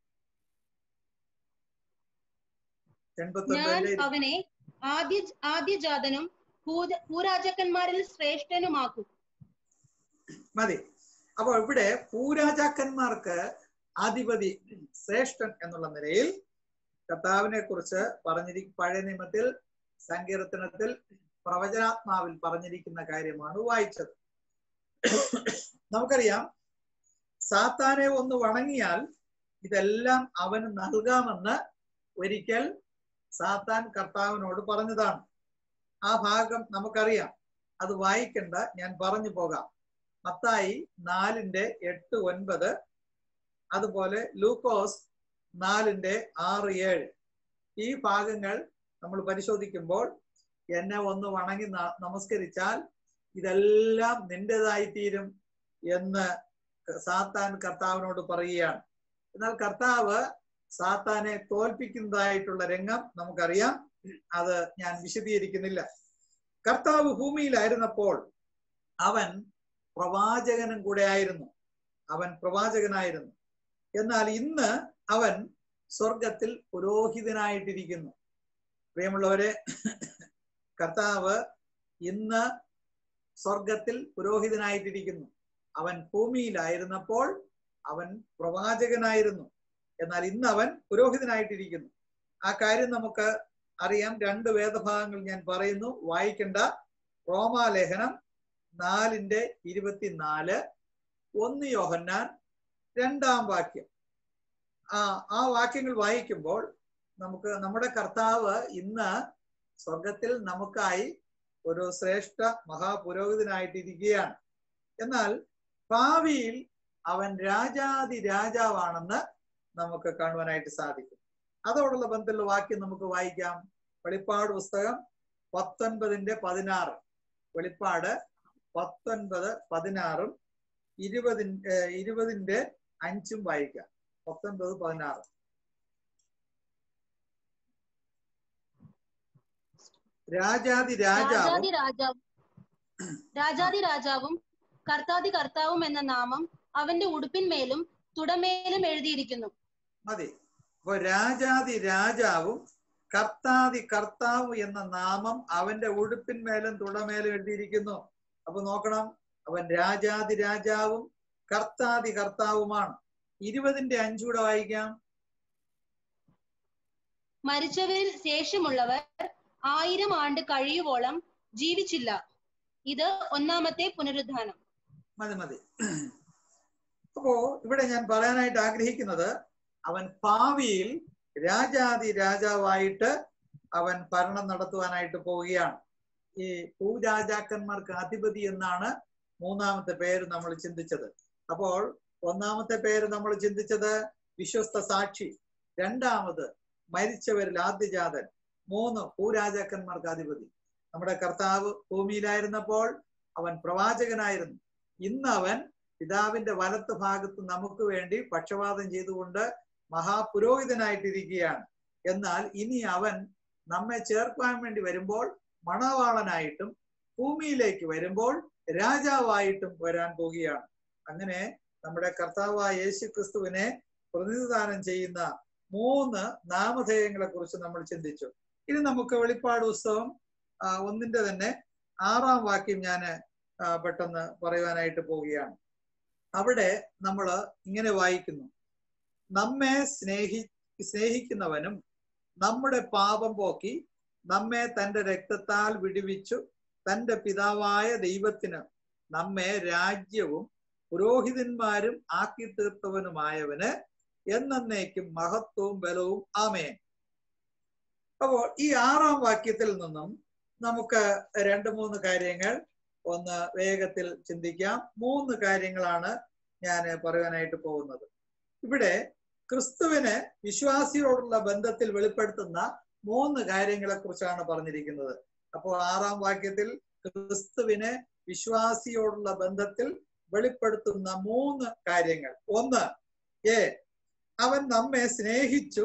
എൺപത്തി ഞാൻ ഒൻപതിലെ അവനെ ആദ്യ ആദ്യജാതനും ഭൂത- ഭൂരാജാക്കന്മാരിൽ ശ്രേഷ്ഠനുമാക്കും മതി അപ്പോൾ ഇവിടെ ഭൂരാജാക്കന്മാർക്ക് അധിപതി ശ്രേഷ്ഠൻ എന്നുള്ള നിലയിൽ കർത്താവിനെ കുറിച്ച് പറഞ്ഞിരി പഴയ നിയമത്തിൽ സങ്കീർത്തനത്തിൽ പ്രവചനാത്മാവിൽ പറഞ്ഞിരിക്കുന്ന കാര്യമാണ് വായിച്ചത് നമുക്കറിയാം സാത്താനെ ഒന്ന് വണങ്ങിയാൽ ഇതെല്ലാം അവന് നൽകാമെന്ന് ഒരിക്കൽ സാത്താൻ കർത്താവിനോട് പറഞ്ഞതാണ് ആ ഭാഗം നമുക്കറിയാം അത് വായിക്കണ്ട ഞാൻ പറഞ്ഞു പോകാം മത്തായി നാലിന്റെ എട്ട് ഒൻപത് അതുപോലെ ലൂക്കോസ് നാലിന്റെ ആറ് ഏഴ് ഈ ഭാഗങ്ങൾ നമ്മൾ പരിശോധിക്കുമ്പോൾ എന്നെ ഒന്ന് വണങ്ങി ന- നമസ്കരിച്ചാൽ ഇതെല്ലാം നിന്റേതായി തീരും എന്ന് സാത്താൻ കർത്താവിനോട് പറയുകയാണ് എന്നാൽ കർത്താവ് സാത്താനെ തോൽപ്പിക്കുന്നതായിട്ടുള്ള രംഗം നമുക്കറിയാം അത് ഞാൻ വിശദീകരിക്കുന്നില്ല കർത്താവ് ഭൂമിയിലായിരുന്നപ്പോൾ അവൻ പ്രവാചകനും കൂടെ ആയിരുന്നു അവൻ പ്രവാചകനായിരുന്നു എന്നാൽ ഇന്ന് അവൻ സ്വർഗത്തിൽ പുരോഹിതനായിട്ടിരിക്കുന്നു പ്രിയമുള്ളവരെ കർത്താവ് ഇന്ന് സ്വർഗത്തിൽ പുരോഹിതനായിട്ടിരിക്കുന്നു അവൻ ഭൂമിയിലായിരുന്നപ്പോൾ അവൻ പ്രവാചകനായിരുന്നു എന്നാൽ ഇന്ന് അവൻ പുരോഹിതനായിട്ടിരിക്കുന്നു ആ കാര്യം നമുക്ക് അറിയാം രണ്ട് വേദഭാഗങ്ങൾ ഞാൻ പറയുന്നു വായിക്കേണ്ട റോമാലേഖനം നാലിന്റെ ഇരുപത്തിനാല് ഒന്ന് യോഹന്നാൻ രണ്ടാം വാക്യം ആ ആ വാക്യങ്ങൾ വായിക്കുമ്പോൾ നമുക്ക് നമ്മുടെ കർത്താവ് ഇന്ന് സ്വർഗത്തിൽ നമുക്കായി ഒരു ശ്രേഷ്ഠ മഹാപുരോഹിതനായിട്ടിരിക്കുകയാണ് എന്നാൽ ഭാവിയിൽ അവൻ രാജാതി രാജാവാണെന്ന് നമുക്ക് കാണുവാനായിട്ട് സാധിക്കും അതോടുള്ള ബന്ധത്തിലുള്ള വാക്യം നമുക്ക് വായിക്കാം വെളിപ്പാട് പുസ്തകം പത്തൊൻപതിന്റെ പതിനാറ് വെളിപ്പാട് പത്തൊൻപത് പതിനാറും ഇരുപതിന്റെ ഇരുപതിന്റെ അഞ്ചും വായിക്കാം പത്തൊൻപത് പതിനാറ് രാജാതി രാജാവും രാജാതി രാജാവ് രാജാതി രാജാവും കർത്താതി കർത്താവും എന്ന നാമം അവന്റെ ഉടുപ്പിന്മേലും തുടമേലും എഴുതിയിരിക്കുന്നു മതി അപ്പൊ രാജാതി രാജാവും കർത്താതി കർത്താവ് എന്ന നാമം അവന്റെ ഉടുപ്പിന്മേലും തുടമേലും എഴുതിയിരിക്കുന്നു അപ്പൊ നോക്കണം അവൻ രാജാതി രാജാവും കർത്താതി കർത്താവുമാണ് ഇരുപതിന്റെ അഞ്ചൂടെ വായിക്കാം മരിച്ചവരിൽ ശേഷമുള്ളവർ ആയിരം ആണ്ട് കഴിയുവോളം ജീവിച്ചില്ല ഇത് ഒന്നാമത്തെ പുനരുദ്ധാനം മതി മതി അപ്പോ ഇവിടെ ഞാൻ പറയാനായിട്ട് ആഗ്രഹിക്കുന്നത് അവൻ ഭാവിയിൽ രാജാതി രാജാവായിട്ട് അവൻ ഭരണം നടത്തുവാനായിട്ട് പോവുകയാണ് ഈ ഭൂരാജാക്കന്മാർക്ക് അധിപതി എന്നാണ് മൂന്നാമത്തെ പേര് നമ്മൾ ചിന്തിച്ചത് അപ്പോൾ ഒന്നാമത്തെ പേര് നമ്മൾ ചിന്തിച്ചത് വിശ്വസ്ത സാക്ഷി രണ്ടാമത് മരിച്ചവരിൽ ആദ്യജാതൻ മൂന്ന് ഭൂരാജാക്കന്മാർക്ക് അധിപതി നമ്മുടെ കർത്താവ് ഭൂമിയിലായിരുന്നപ്പോൾ അവൻ പ്രവാചകനായിരുന്നു ഇന്ന് അവൻ പിതാവിന്റെ വലത്ത് ഭാഗത്ത് നമുക്ക് വേണ്ടി പക്ഷപാതം ചെയ്തുകൊണ്ട് മഹാപുരോഹിതനായിട്ടിരിക്കുകയാണ് എന്നാൽ ഇനി അവൻ നമ്മെ ചേർക്കാൻ വേണ്ടി വരുമ്പോൾ മണവാളനായിട്ടും ഭൂമിയിലേക്ക് വരുമ്പോൾ രാജാവായിട്ടും വരാൻ പോവുകയാണ് അങ്ങനെ നമ്മുടെ കർത്താവായ യേശു ക്രിസ്തുവിനെ പ്രതിനിധാനം ചെയ്യുന്ന മൂന്ന് നാമധേയങ്ങളെ കുറിച്ച് നമ്മൾ ചിന്തിച്ചു ഇനി നമുക്ക് വെളിപ്പാട് പുസ്തകം ഒന്നിന്റെ തന്നെ ആറാം വാക്യം ഞാൻ പെട്ടെന്ന് പറയുവാനായിട്ട് പോവുകയാണ് അവിടെ നമ്മൾ ഇങ്ങനെ വായിക്കുന്നു നമ്മെ സ്നേഹി സ്നേഹിക്കുന്നവനും നമ്മുടെ പാപം പോക്കി നമ്മെ തന്റെ രക്തത്താൽ വിടുവിച്ചു തന്റെ പിതാവായ ദൈവത്തിന് നമ്മെ രാജ്യവും പുരോഹിതന്മാരും ആക്കി തീർത്തവനുമായവന് എന്നേക്കും മഹത്വവും ബലവും ആമേൻ അപ്പോൾ ഈ ആറാം വാക്യത്തിൽ നിന്നും നമുക്ക് രണ്ട് മൂന്ന് കാര്യങ്ങൾ ഒന്ന് വേഗത്തിൽ ചിന്തിക്കാം മൂന്ന് കാര്യങ്ങളാണ് ഞാൻ പറയാനായിട്ട് പോകുന്നത് ഇവിടെ ക്രിസ്തുവിന് വിശ്വാസിയോടുള്ള ബന്ധത്തിൽ വെളിപ്പെടുത്തുന്ന മൂന്ന് കാര്യങ്ങളെ കുറിച്ചാണ് പറഞ്ഞിരിക്കുന്നത് അപ്പോൾ ആറാം വാക്യത്തിൽ ക്രിസ്തുവിന് വിശ്വാസിയോടുള്ള ബന്ധത്തിൽ വെളിപ്പെടുത്തുന്ന മൂന്ന് കാര്യങ്ങൾ ഒന്ന് ഏ അവൻ നമ്മെ സ്നേഹിച്ചു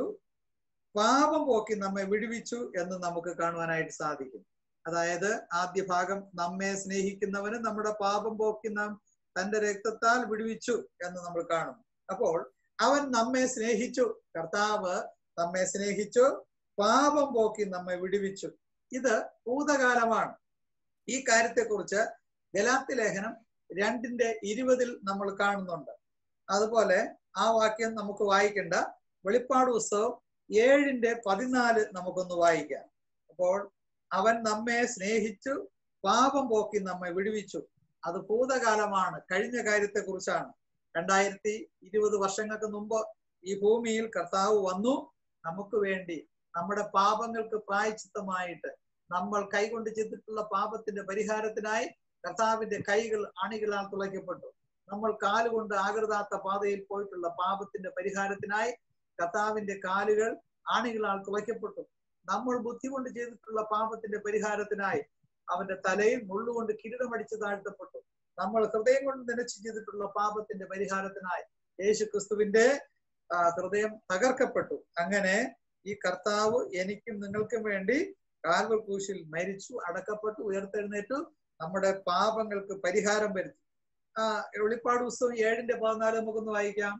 പാപം പോക്കി നമ്മെ വിടുവിച്ചു എന്ന് നമുക്ക് കാണുവാനായിട്ട് സാധിക്കും അതായത് ആദ്യ ഭാഗം നമ്മെ സ്നേഹിക്കുന്നവന് നമ്മുടെ പാപം പോക്കി നാം തന്റെ രക്തത്താൽ വിടുവിച്ചു എന്ന് നമ്മൾ കാണും അപ്പോൾ അവൻ നമ്മെ സ്നേഹിച്ചു കർത്താവ് നമ്മെ സ്നേഹിച്ചു പാപം പോക്കി നമ്മെ വിടുവിച്ചു ഇത് ഭൂതകാലമാണ് ഈ കാര്യത്തെക്കുറിച്ച് ഗലാത്തി ലേഖനം രണ്ടിന്റെ ഇരുപതിൽ നമ്മൾ കാണുന്നുണ്ട് അതുപോലെ ആ വാക്യം നമുക്ക് വായിക്കേണ്ട വെളിപ്പാട് പുസ്തകം ഏഴിന്റെ പതിനാല് നമുക്കൊന്ന് വായിക്കാം അപ്പോൾ അവൻ നമ്മെ സ്നേഹിച്ചു പാപം പോക്കി നമ്മെ വിടുവിച്ചു അത് ഭൂതകാലമാണ് കഴിഞ്ഞ കാര്യത്തെ കുറിച്ചാണ് രണ്ടായിരത്തി ഇരുപത് വർഷങ്ങൾക്ക് മുമ്പ് ഈ ഭൂമിയിൽ കർത്താവ് വന്നു നമുക്ക് വേണ്ടി നമ്മുടെ പാപങ്ങൾക്ക് പ്രായച്ചിത്തമായിട്ട് നമ്മൾ കൈകൊണ്ട് ചെയ്തിട്ടുള്ള പാപത്തിന്റെ പരിഹാരത്തിനായി കർത്താവിന്റെ കൈകൾ അണികളാൽ തുളയ്ക്കപ്പെട്ടു നമ്മൾ കാലുകൊണ്ട് ആകൃതാത്ത പാതയിൽ പോയിട്ടുള്ള പാപത്തിന്റെ പരിഹാരത്തിനായി കർത്താവിന്റെ കാലുകൾ ആണികളാൽ തുളയ്ക്കപ്പെട്ടു നമ്മൾ ബുദ്ധി കൊണ്ട് ചെയ്തിട്ടുള്ള പാപത്തിന്റെ പരിഹാരത്തിനായി അവന്റെ തലയിൽ മുള്ളുകൊണ്ട് കിരീടമടിച്ച് താഴ്ത്തപ്പെട്ടു നമ്മൾ ഹൃദയം കൊണ്ട് നനച്ചു ചെയ്തിട്ടുള്ള പാപത്തിന്റെ പരിഹാരത്തിനായി യേശു ക്രിസ്തുവിന്റെ ഹൃദയം തകർക്കപ്പെട്ടു അങ്ങനെ ഈ കർത്താവ് എനിക്കും നിങ്ങൾക്കും വേണ്ടി കാൽവർ ക്രൂശിൽ മരിച്ചു അടക്കപ്പെട്ടു ഉയർത്തെഴുന്നേറ്റു നമ്മുടെ പാപങ്ങൾക്ക് പരിഹാരം വരുത്തി ആ വെളിപ്പാട് പുസ്തകം ഏഴിന്റെ പതിനാല് നമുക്കൊന്ന് വായിക്കാം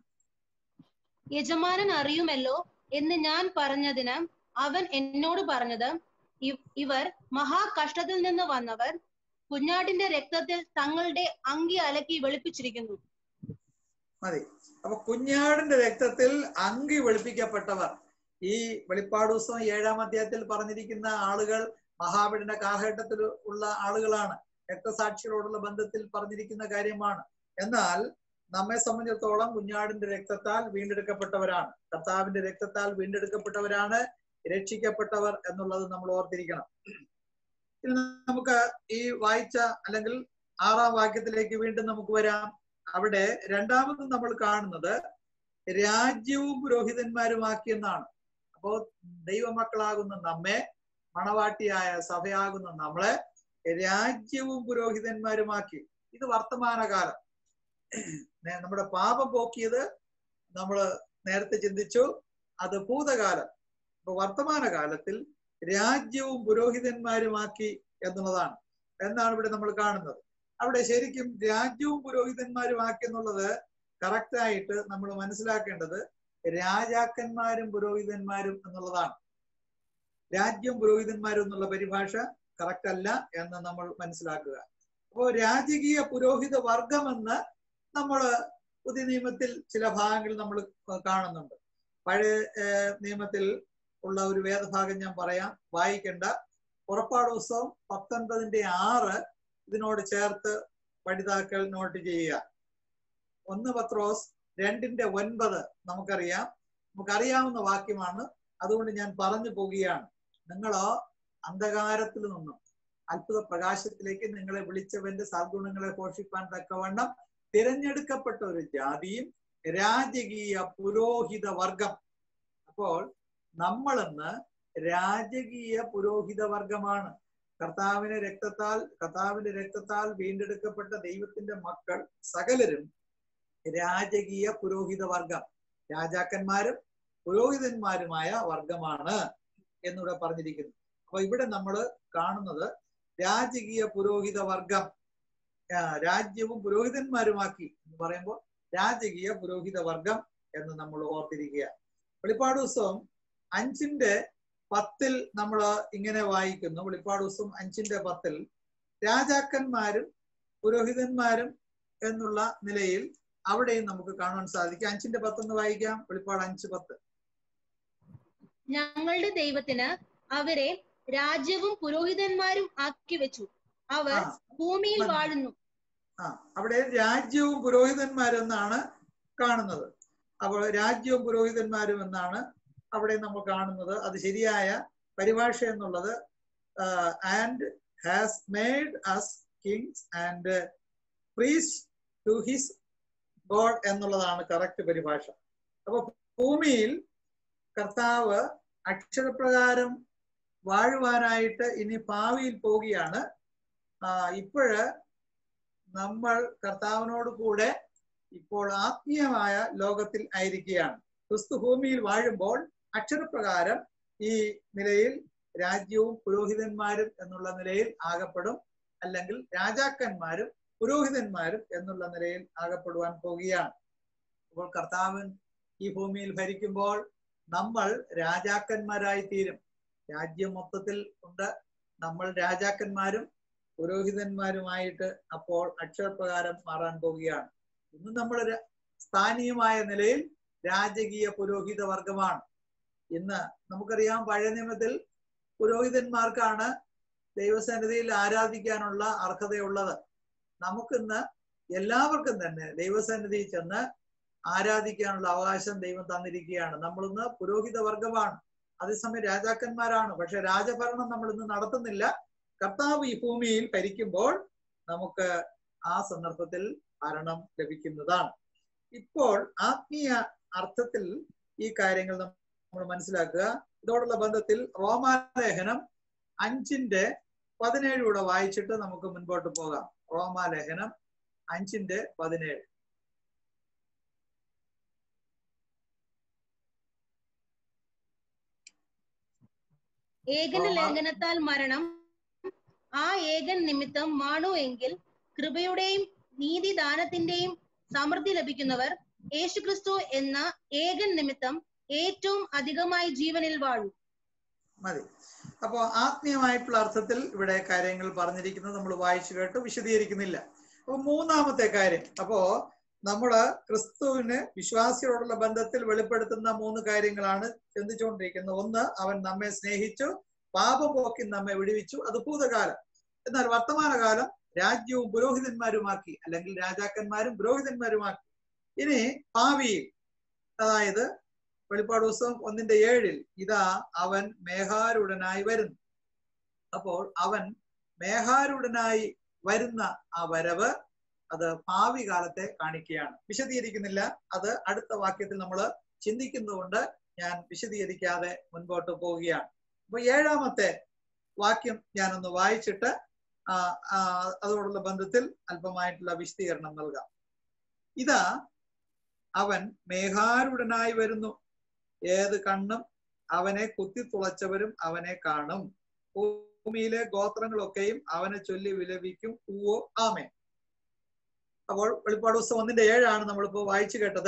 യജമാനൻ അറിയുമല്ലോ എന്ന് ഞാൻ പറഞ്ഞതിന് അവൻ എന്നോട് പറഞ്ഞത് ഇവർ മഹാകഷ്ടത്തിൽ നിന്ന് വന്നവർ കുഞ്ഞാട്ടിന്റെ രക്തത്തിൽ തങ്ങളുടെ അങ്കി അലക്കി വെളുപ്പിച്ചിരിക്കുന്നു മതി അപ്പൊ കുഞ്ഞാടിന്റെ രക്തത്തിൽ അങ്കി വെളുപ്പിക്കപ്പെട്ടവർ ഈ വെളിപ്പാട് ദിവസം ഏഴാം അധ്യായത്തിൽ പറഞ്ഞിരിക്കുന്ന ആളുകൾ മഹാബലിന്റെ കാലഘട്ടത്തിൽ ഉള്ള ആളുകളാണ് രക്തസാക്ഷികളോടുള്ള ബന്ധത്തിൽ പറഞ്ഞിരിക്കുന്ന കാര്യമാണ് എന്നാൽ നമ്മെ സംബന്ധിച്ചിടത്തോളം കുഞ്ഞാടിന്റെ രക്തത്താൽ വീണ്ടെടുക്കപ്പെട്ടവരാണ് കർത്താവിന്റെ രക്തത്താൽ വീണ്ടെടുക്കപ്പെട്ടവരാണ് രക്ഷിക്കപ്പെട്ടവർ എന്നുള്ളത് നമ്മൾ ഓർത്തിരിക്കണം ഇനി നമുക്ക് ഈ വായിച്ച അല്ലെങ്കിൽ ആറാം വാക്യത്തിലേക്ക് വീണ്ടും നമുക്ക് വരാം അവിടെ രണ്ടാമത് നമ്മൾ കാണുന്നത് രാജ്യവും പുരോഹിതന്മാരുമാക്കി എന്നാണ് അപ്പോ ദൈവമക്കളാകുന്ന നമ്മെ മണവാട്ടിയായ സഭയാകുന്ന നമ്മളെ രാജ്യവും പുരോഹിതന്മാരുമാക്കി ഇത് വർത്തമാനകാലം നമ്മുടെ പാപം പോക്കിയത് നമ്മൾ നേരത്തെ ചിന്തിച്ചു അത് ഭൂതകാലം ഇപ്പൊ വർത്തമാനകാലത്തിൽ രാജ്യവും പുരോഹിതന്മാരുമാക്കി എന്നുള്ളതാണ് എന്നാണ് ഇവിടെ നമ്മൾ കാണുന്നത് അവിടെ ശരിക്കും രാജ്യവും പുരോഹിതന്മാരുമാക്കി എന്നുള്ളത് കറക്റ്റ് ആയിട്ട് നമ്മൾ മനസ്സിലാക്കേണ്ടത് രാജാക്കന്മാരും പുരോഹിതന്മാരും എന്നുള്ളതാണ് രാജ്യം പുരോഹിതന്മാരും എന്നുള്ള പരിഭാഷ കറക്റ്റ് അല്ല എന്ന് നമ്മൾ മനസ്സിലാക്കുക അപ്പോൾ രാജകീയ പുരോഹിത വർഗമെന്ന് നമ്മൾ പുതിയ നിയമത്തിൽ ചില ഭാഗങ്ങളിൽ നമ്മൾ കാണുന്നുണ്ട് പഴയ നിയമത്തിൽ ഉള്ള ഒരു വേദഭാഗം ഞാൻ പറയാം വായിക്കേണ്ട പുറപ്പാട് പുസ്തകം പത്തൊൻപതിന്റെ ആറ് ഇതിനോട് ചേർത്ത് പഠിതാക്കൾ നോട്ട് ചെയ്യുക ഒന്ന് പത്രോസ് രണ്ടിന്റെ ഒൻപത് നമുക്കറിയാം നമുക്കറിയാവുന്ന വാക്യമാണ് അതുകൊണ്ട് ഞാൻ പറഞ്ഞു പോവുകയാണ് നിങ്ങളോ അന്ധകാരത്തിൽ നിന്നും അത്ഭുത പ്രകാശത്തിലേക്ക് നിങ്ങളെ വിളിച്ചവന്റെ സദ്ഗുണങ്ങളെ പോഷിപ്പാൻ തക്കവണ്ണം തിരഞ്ഞെടുക്കപ്പെട്ട ഒരു ജാതിയും രാജകീയ പുരോഹിത വർഗം അപ്പോൾ നമ്മളിന്ന് രാജകീയ പുരോഹിത വർഗമാണ് കർത്താവിന്റെ രക്തത്താൽ കർത്താവിന്റെ രക്തത്താൽ വീണ്ടെടുക്കപ്പെട്ട ദൈവത്തിന്റെ മക്കൾ സകലരും രാജകീയ പുരോഹിത വർഗം രാജാക്കന്മാരും പുരോഹിതന്മാരുമായ വർഗമാണ് എന്നിവിടെ പറഞ്ഞിരിക്കുന്നു അപ്പൊ ഇവിടെ നമ്മൾ കാണുന്നത് രാജകീയ പുരോഹിത വർഗം ആ, രാജ്യവും പുരോഹിതന്മാരുമാക്കി എന്ന് പറയുമ്പോൾ രാജകീയ പുരോഹിത വർഗം എന്ന് നമ്മൾ ഓർത്തിരിക്കുക വെളിപ്പാട് ദിവസം അഞ്ചിന്റെ പത്തിൽ നമ്മൾ ഇങ്ങനെ വായിക്കുന്നു വെളിപ്പാട് ദിവസം അഞ്ചിന്റെ പത്തിൽ രാജാക്കന്മാരും പുരോഹിതന്മാരും എന്നുള്ള നിലയിൽ അവിടെയും നമുക്ക് കാണാൻ സാധിക്കും അഞ്ചിന്റെ പത്തൊന്ന് വായിക്കാം വെളിപ്പാട് അഞ്ച് പത്ത് ഞങ്ങളുടെ ദൈവത്തിന് അവരെ രാജ്യവും പുരോഹിതന്മാരും ആക്കി വെച്ചു അവർ ആ ഭൂമിയിൽ മതി. വാഴുന്നു ആ അവിടെ രാജ്യവും പുരോഹിതന്മാരും എന്നാണ് കാണുന്നത് അപ്പോൾ രാജ്യവും പുരോഹിതന്മാരും എന്നാണ് അവിടെ നമ്മൾ കാണുന്നത് അത് ശരിയായ പരിഭാഷ എന്നുള്ളത് and has made us kings and priests to his God എന്നുള്ളതാണ് കറക്റ്റ് പരിഭാഷ അപ്പൊ ഭൂമിയിൽ കർത്താവ് അക്ഷരപ്രകാരം വാഴുവാനായിട്ട് ഇനി ഭാവിയിൽ പോവുകയാണ് ആ, ഇപ്പോഴ് നമ്മൾ കർത്താവിനോട് കൂടെ ഇപ്പോൾ ആത്മീയമായ ലോകത്തിൽ ആയിരിക്കുകയാണ് ക്രിസ്തു ഭൂമിയിൽ വാഴുമ്പോൾ അക്ഷരപ്രകാരം ഈ നിലയിൽ രാജ്യവും പുരോഹിതന്മാരും എന്നുള്ള നിലയിൽ ആകപ്പെടും അല്ലെങ്കിൽ രാജാക്കന്മാരും പുരോഹിതന്മാരും എന്നുള്ള നിലയിൽ ആകപ്പെടുവാൻ പോവുകയാണ് അപ്പോൾ കർത്താവൻ ഈ ഭൂമിയിൽ ഭരിക്കുമ്പോൾ നമ്മൾ രാജാക്കന്മാരായി തീരും രാജ്യം മൊത്തത്തിൽ ഉണ്ട് നമ്മൾ രാജാക്കന്മാരും പുരോഹിതന്മാരുമായിട്ട് അപ്പോൾ അക്ഷരപ്രകാരം മാറാൻ പോവുകയാണ് ഇന്ന് നമ്മൾ ര- സ്ഥാനീയമായ നിലയിൽ രാജകീയ പുരോഹിത വർഗമാണ് ഇന്ന് നമുക്കറിയാം പഴയ നിയമത്തിൽ പുരോഹിതന്മാർക്കാണ് ദൈവസന്നിധിയിൽ ആരാധിക്കാനുള്ള അർഹതയുള്ളത് നമുക്കിന്ന് എല്ലാവർക്കും തന്നെ ദൈവസന്നിധിയിൽ ചെന്ന് ആരാധിക്കാനുള്ള അവകാശം ദൈവം തന്നിരിക്കുകയാണ് നമ്മളിന്ന് പുരോഹിത വർഗമാണ് അതേസമയം രാജാക്കന്മാരാണ് പക്ഷെ രാജഭരണം നമ്മൾ ഇന്ന് നടത്തുന്നില്ല കർത്താവ് ഈ ഭൂമിയിൽ ഭരിക്കുമ്പോൾ നമുക്ക് ആ സന്ദർഭത്തിൽ ഭരണം ലഭിക്കുന്നതാണ് ഇപ്പോൾ ആത്മീയ അർത്ഥത്തിൽ ഈ കാര്യങ്ങൾ നമ്മൾ മനസ്സിലാക്കുക ഇതോടുള്ള ബന്ധത്തിൽ റോമാലേഖനം അഞ്ചിന്റെ പതിനേഴൂടെ വായിച്ചിട്ട് നമുക്ക് മുൻപോട്ട് പോകാം റോമാലേഖനം അഞ്ചിന്റെ പതിനേഴ് ഏകന റോമ- ലംഘനത്താൽ മരണം ആ ഏകൻ നിമിത്തം മാണു എങ്കിൽ കൃപയുടെയും നീതിദാനത്തിന്റെയും സമൃദ്ധി ലഭിക്കുന്നവർ യേശുക്രിസ്തു എന്ന ഏകൻ നിമിത്തം ഏറ്റവും അധികമായി ജീവനിൽ വാഴും മതി അപ്പോ ആത്മീയമായിട്ടുള്ള അർത്ഥത്തിൽ ഇവിടെ കാര്യങ്ങൾ പറഞ്ഞിരിക്കുന്നത് നമ്മൾ വായിച്ചു കേട്ട് വിശദീകരിക്കുന്നില്ല അപ്പൊ മൂന്നാമത്തെ കാര്യം അപ്പോ നമ്മള് ക്രിസ്തുവിന് വിശ്വാസിയോടുള്ള ബന്ധത്തിൽ വെളിപ്പെടുത്തുന്ന മൂന്ന് കാര്യങ്ങളാണ് ചിന്തിച്ചുകൊണ്ടിരിക്കുന്നത് ഒന്ന് അവൻ നമ്മെ സ്നേഹിച്ചു പാപം പോക്കി നമ്മെ വിടുവിച്ചു അത് ഭൂതകാലം എന്നാൽ വർത്തമാനകാലം രാജ്യവും പുരോഹിതന്മാരുമാക്കി അല്ലെങ്കിൽ രാജാക്കന്മാരും പുരോഹിതന്മാരുമാക്കി ഇനി ഭാവിയിൽ അതായത് വെളിപ്പാട് ദിവസം ഒന്നിന്റെ ഏഴിൽ ഇതാ അവൻ മേഘാരൂഢനായി വരുന്നു അപ്പോൾ അവൻ മേഘാരൂഢനായി വരുന്ന ആ വരവ് അത് ഭാവി കാലത്തെ കാണിക്കുകയാണ് വിശദീകരിക്കുന്നില്ല അത് അടുത്ത വാക്യത്തിൽ നമ്മൾ ചിന്തിക്കുന്നതുകൊണ്ട് ഞാൻ വിശദീകരിക്കാതെ മുൻപോട്ട് പോവുകയാണ് അപ്പൊ ഏഴാമത്തെ വാക്യം ഞാനൊന്ന് വായിച്ചിട്ട് ആ ആ, അതോടുള്ള ബന്ധത്തിൽ അല്പമായിട്ടുള്ള വിശദീകരണം നൽകാം ഇതാ അവൻ മേഘാരൂഢനായി വരുന്നു ഏത് കണ്ണും അവനെ കുത്തിത്തുളച്ചവരും അവനെ കാണും ഭൂമിയിലെ ഗോത്രങ്ങളൊക്കെയും അവനെ ചൊല്ലി വിലപിക്കും ഊവോ ആമേ അപ്പോൾ വെളിപ്പാട് പുസ്തകം ഒന്നിന്റെ ഏഴാണ് നമ്മളിപ്പോ വായിച്ചു കേട്ടത്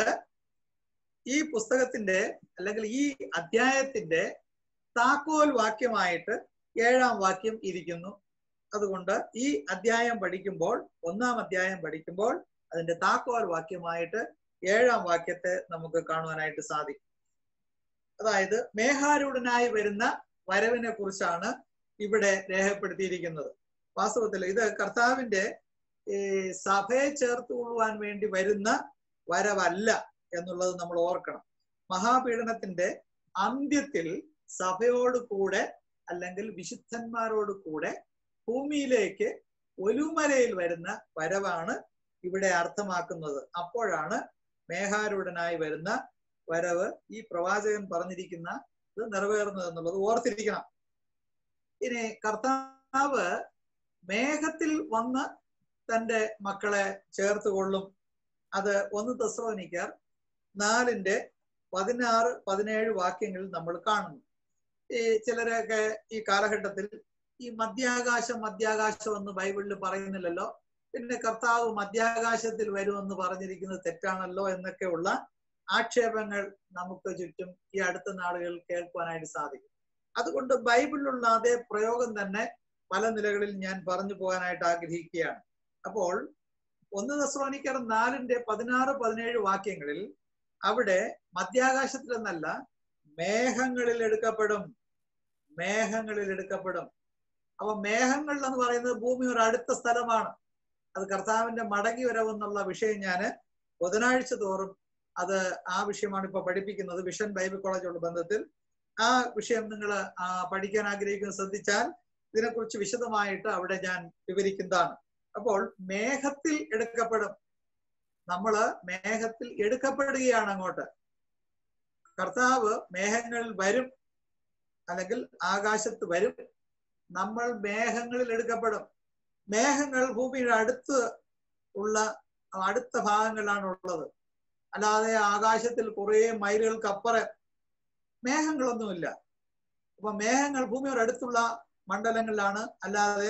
ഈ പുസ്തകത്തിന്റെ അല്ലെങ്കിൽ ഈ അധ്യായത്തിന്റെ താക്കോൽ വാക്യമായിട്ട് ഏഴാം വാക്യം ഇരിക്കുന്നു അതുകൊണ്ട് ഈ അധ്യായം പഠിക്കുമ്പോൾ ഒന്നാം അധ്യായം പഠിക്കുമ്പോൾ അതിന്റെ താക്കോൽ വാക്യമായിട്ട് ഏഴാം വാക്യത്തെ നമുക്ക് കാണുവാനായിട്ട് സാധിക്കും അതായത് മേഘാരൂഢനായി വരുന്ന വരവിനെ കുറിച്ചാണ് ഇവിടെ രേഖപ്പെടുത്തിയിരിക്കുന്നത് വാസ്തവത്തിൽ ഇത് കർത്താവിന്റെ ഈ സഭയെ ചേർത്ത് കൊള്ളുവാൻ വേണ്ടി വരുന്ന വരവല്ല എന്നുള്ളത് നമ്മൾ ഓർക്കണം മഹാപീഡനത്തിന്റെ അന്ത്യത്തിൽ സഭയോട് കൂടെ അല്ലെങ്കിൽ വിശുദ്ധന്മാരോട് കൂടെ ഭൂമിയിലേക്ക് ഒലുമലയിൽ വരുന്ന വരവാണ് ഇവിടെ അർത്ഥമാക്കുന്നത് അപ്പോഴാണ് മേഘാരൂഢനായി വരുന്ന വരവ് ഈ പ്രവാചകൻ പറഞ്ഞിരിക്കുന്ന ഇത് നിറവേറുന്നത് എന്നുള്ളത് ഓർത്തിരിക്കണം ഇനി കർത്താവ് മേഘത്തിൽ വന്ന് തന്റെ മക്കളെ ചേർത്ത് കൊള്ളും അത് ഒന്ന് തെസ്രോനിക്കർ നാലിന്റെ പതിനാറ് പതിനേഴ് വാക്യങ്ങളിൽ നമ്മൾ കാണുന്നു ഈ ചിലരൊക്കെ ഈ കാലഘട്ടത്തിൽ ഈ മധ്യാകാശം മധ്യാകാശം എന്ന് ബൈബിളിൽ പറയുന്നില്ലല്ലോ പിന്നെ കർത്താവ് മധ്യാകാശത്തിൽ വരുമെന്ന് പറഞ്ഞിരിക്കുന്നത് തെറ്റാണല്ലോ എന്നൊക്കെയുള്ള ആക്ഷേപങ്ങൾ നമുക്ക് ചുറ്റും ഈ അടുത്ത നാളുകളിൽ കേൾക്കുവാനായിട്ട് സാധിക്കും അതുകൊണ്ട് ബൈബിളിലുള്ള അതേ പ്രയോഗം തന്നെ പല നിലകളിൽ ഞാൻ പറഞ്ഞു പോകാനായിട്ട് ആഗ്രഹിക്കുകയാണ് അപ്പോൾ ഒന്ന് ദസ്രോനിക്കർ നാലിന്റെ പതിനാറ് പതിനേഴ് വാക്യങ്ങളിൽ അവിടെ മധ്യാകാശത്തിൽ എന്നല്ല മേഘങ്ങളിൽ എടുക്കപ്പെടും മേഘങ്ങളിൽ എടുക്കപ്പെടും അപ്പൊ മേഘങ്ങൾ എന്ന് പറയുന്നത് ഭൂമി ഒരു അടുത്ത സ്ഥലമാണ് അത് കർത്താവിന്റെ മടങ്ങി വരവെന്നുള്ള വിഷയം ഞാൻ ബുധനാഴ്ച തോറും അത് ആ വിഷയമാണ് ഇപ്പൊ പഠിപ്പിക്കുന്നത് വിഷൻ ബൈബിൾ കോളേജുള്ള ബന്ധത്തിൽ ആ വിഷയം നിങ്ങൾ പഠിക്കാൻ ആഗ്രഹിക്കുന്നത് ശ്രദ്ധിച്ചാൽ ഇതിനെക്കുറിച്ച് വിശദമായിട്ട് അവിടെ ഞാൻ വിവരിക്കുന്നതാണ് അപ്പോൾ മേഘത്തിൽ എടുക്കപ്പെടും നമ്മള് മേഘത്തിൽ എടുക്കപ്പെടുകയാണ് അങ്ങോട്ട് കർത്താവ് മേഘങ്ങളിൽ വരും അല്ലെങ്കിൽ ആകാശത്ത് വരും നമ്മൾ മേഘങ്ങളിൽ എടുക്കപ്പെടും മേഘങ്ങൾ ഭൂമിയുടെ അടുത്ത് ഉള്ള അടുത്ത ഭാഗങ്ങളിലാണ് ഉള്ളത് അല്ലാതെ ആകാശത്തിൽ കുറേ മൈലുകൾക്കപ്പുറം മേഘങ്ങളൊന്നുമില്ല അപ്പൊ മേഘങ്ങൾ ഭൂമിയോട് അടുത്തുള്ള മണ്ഡലങ്ങളിലാണ് അല്ലാതെ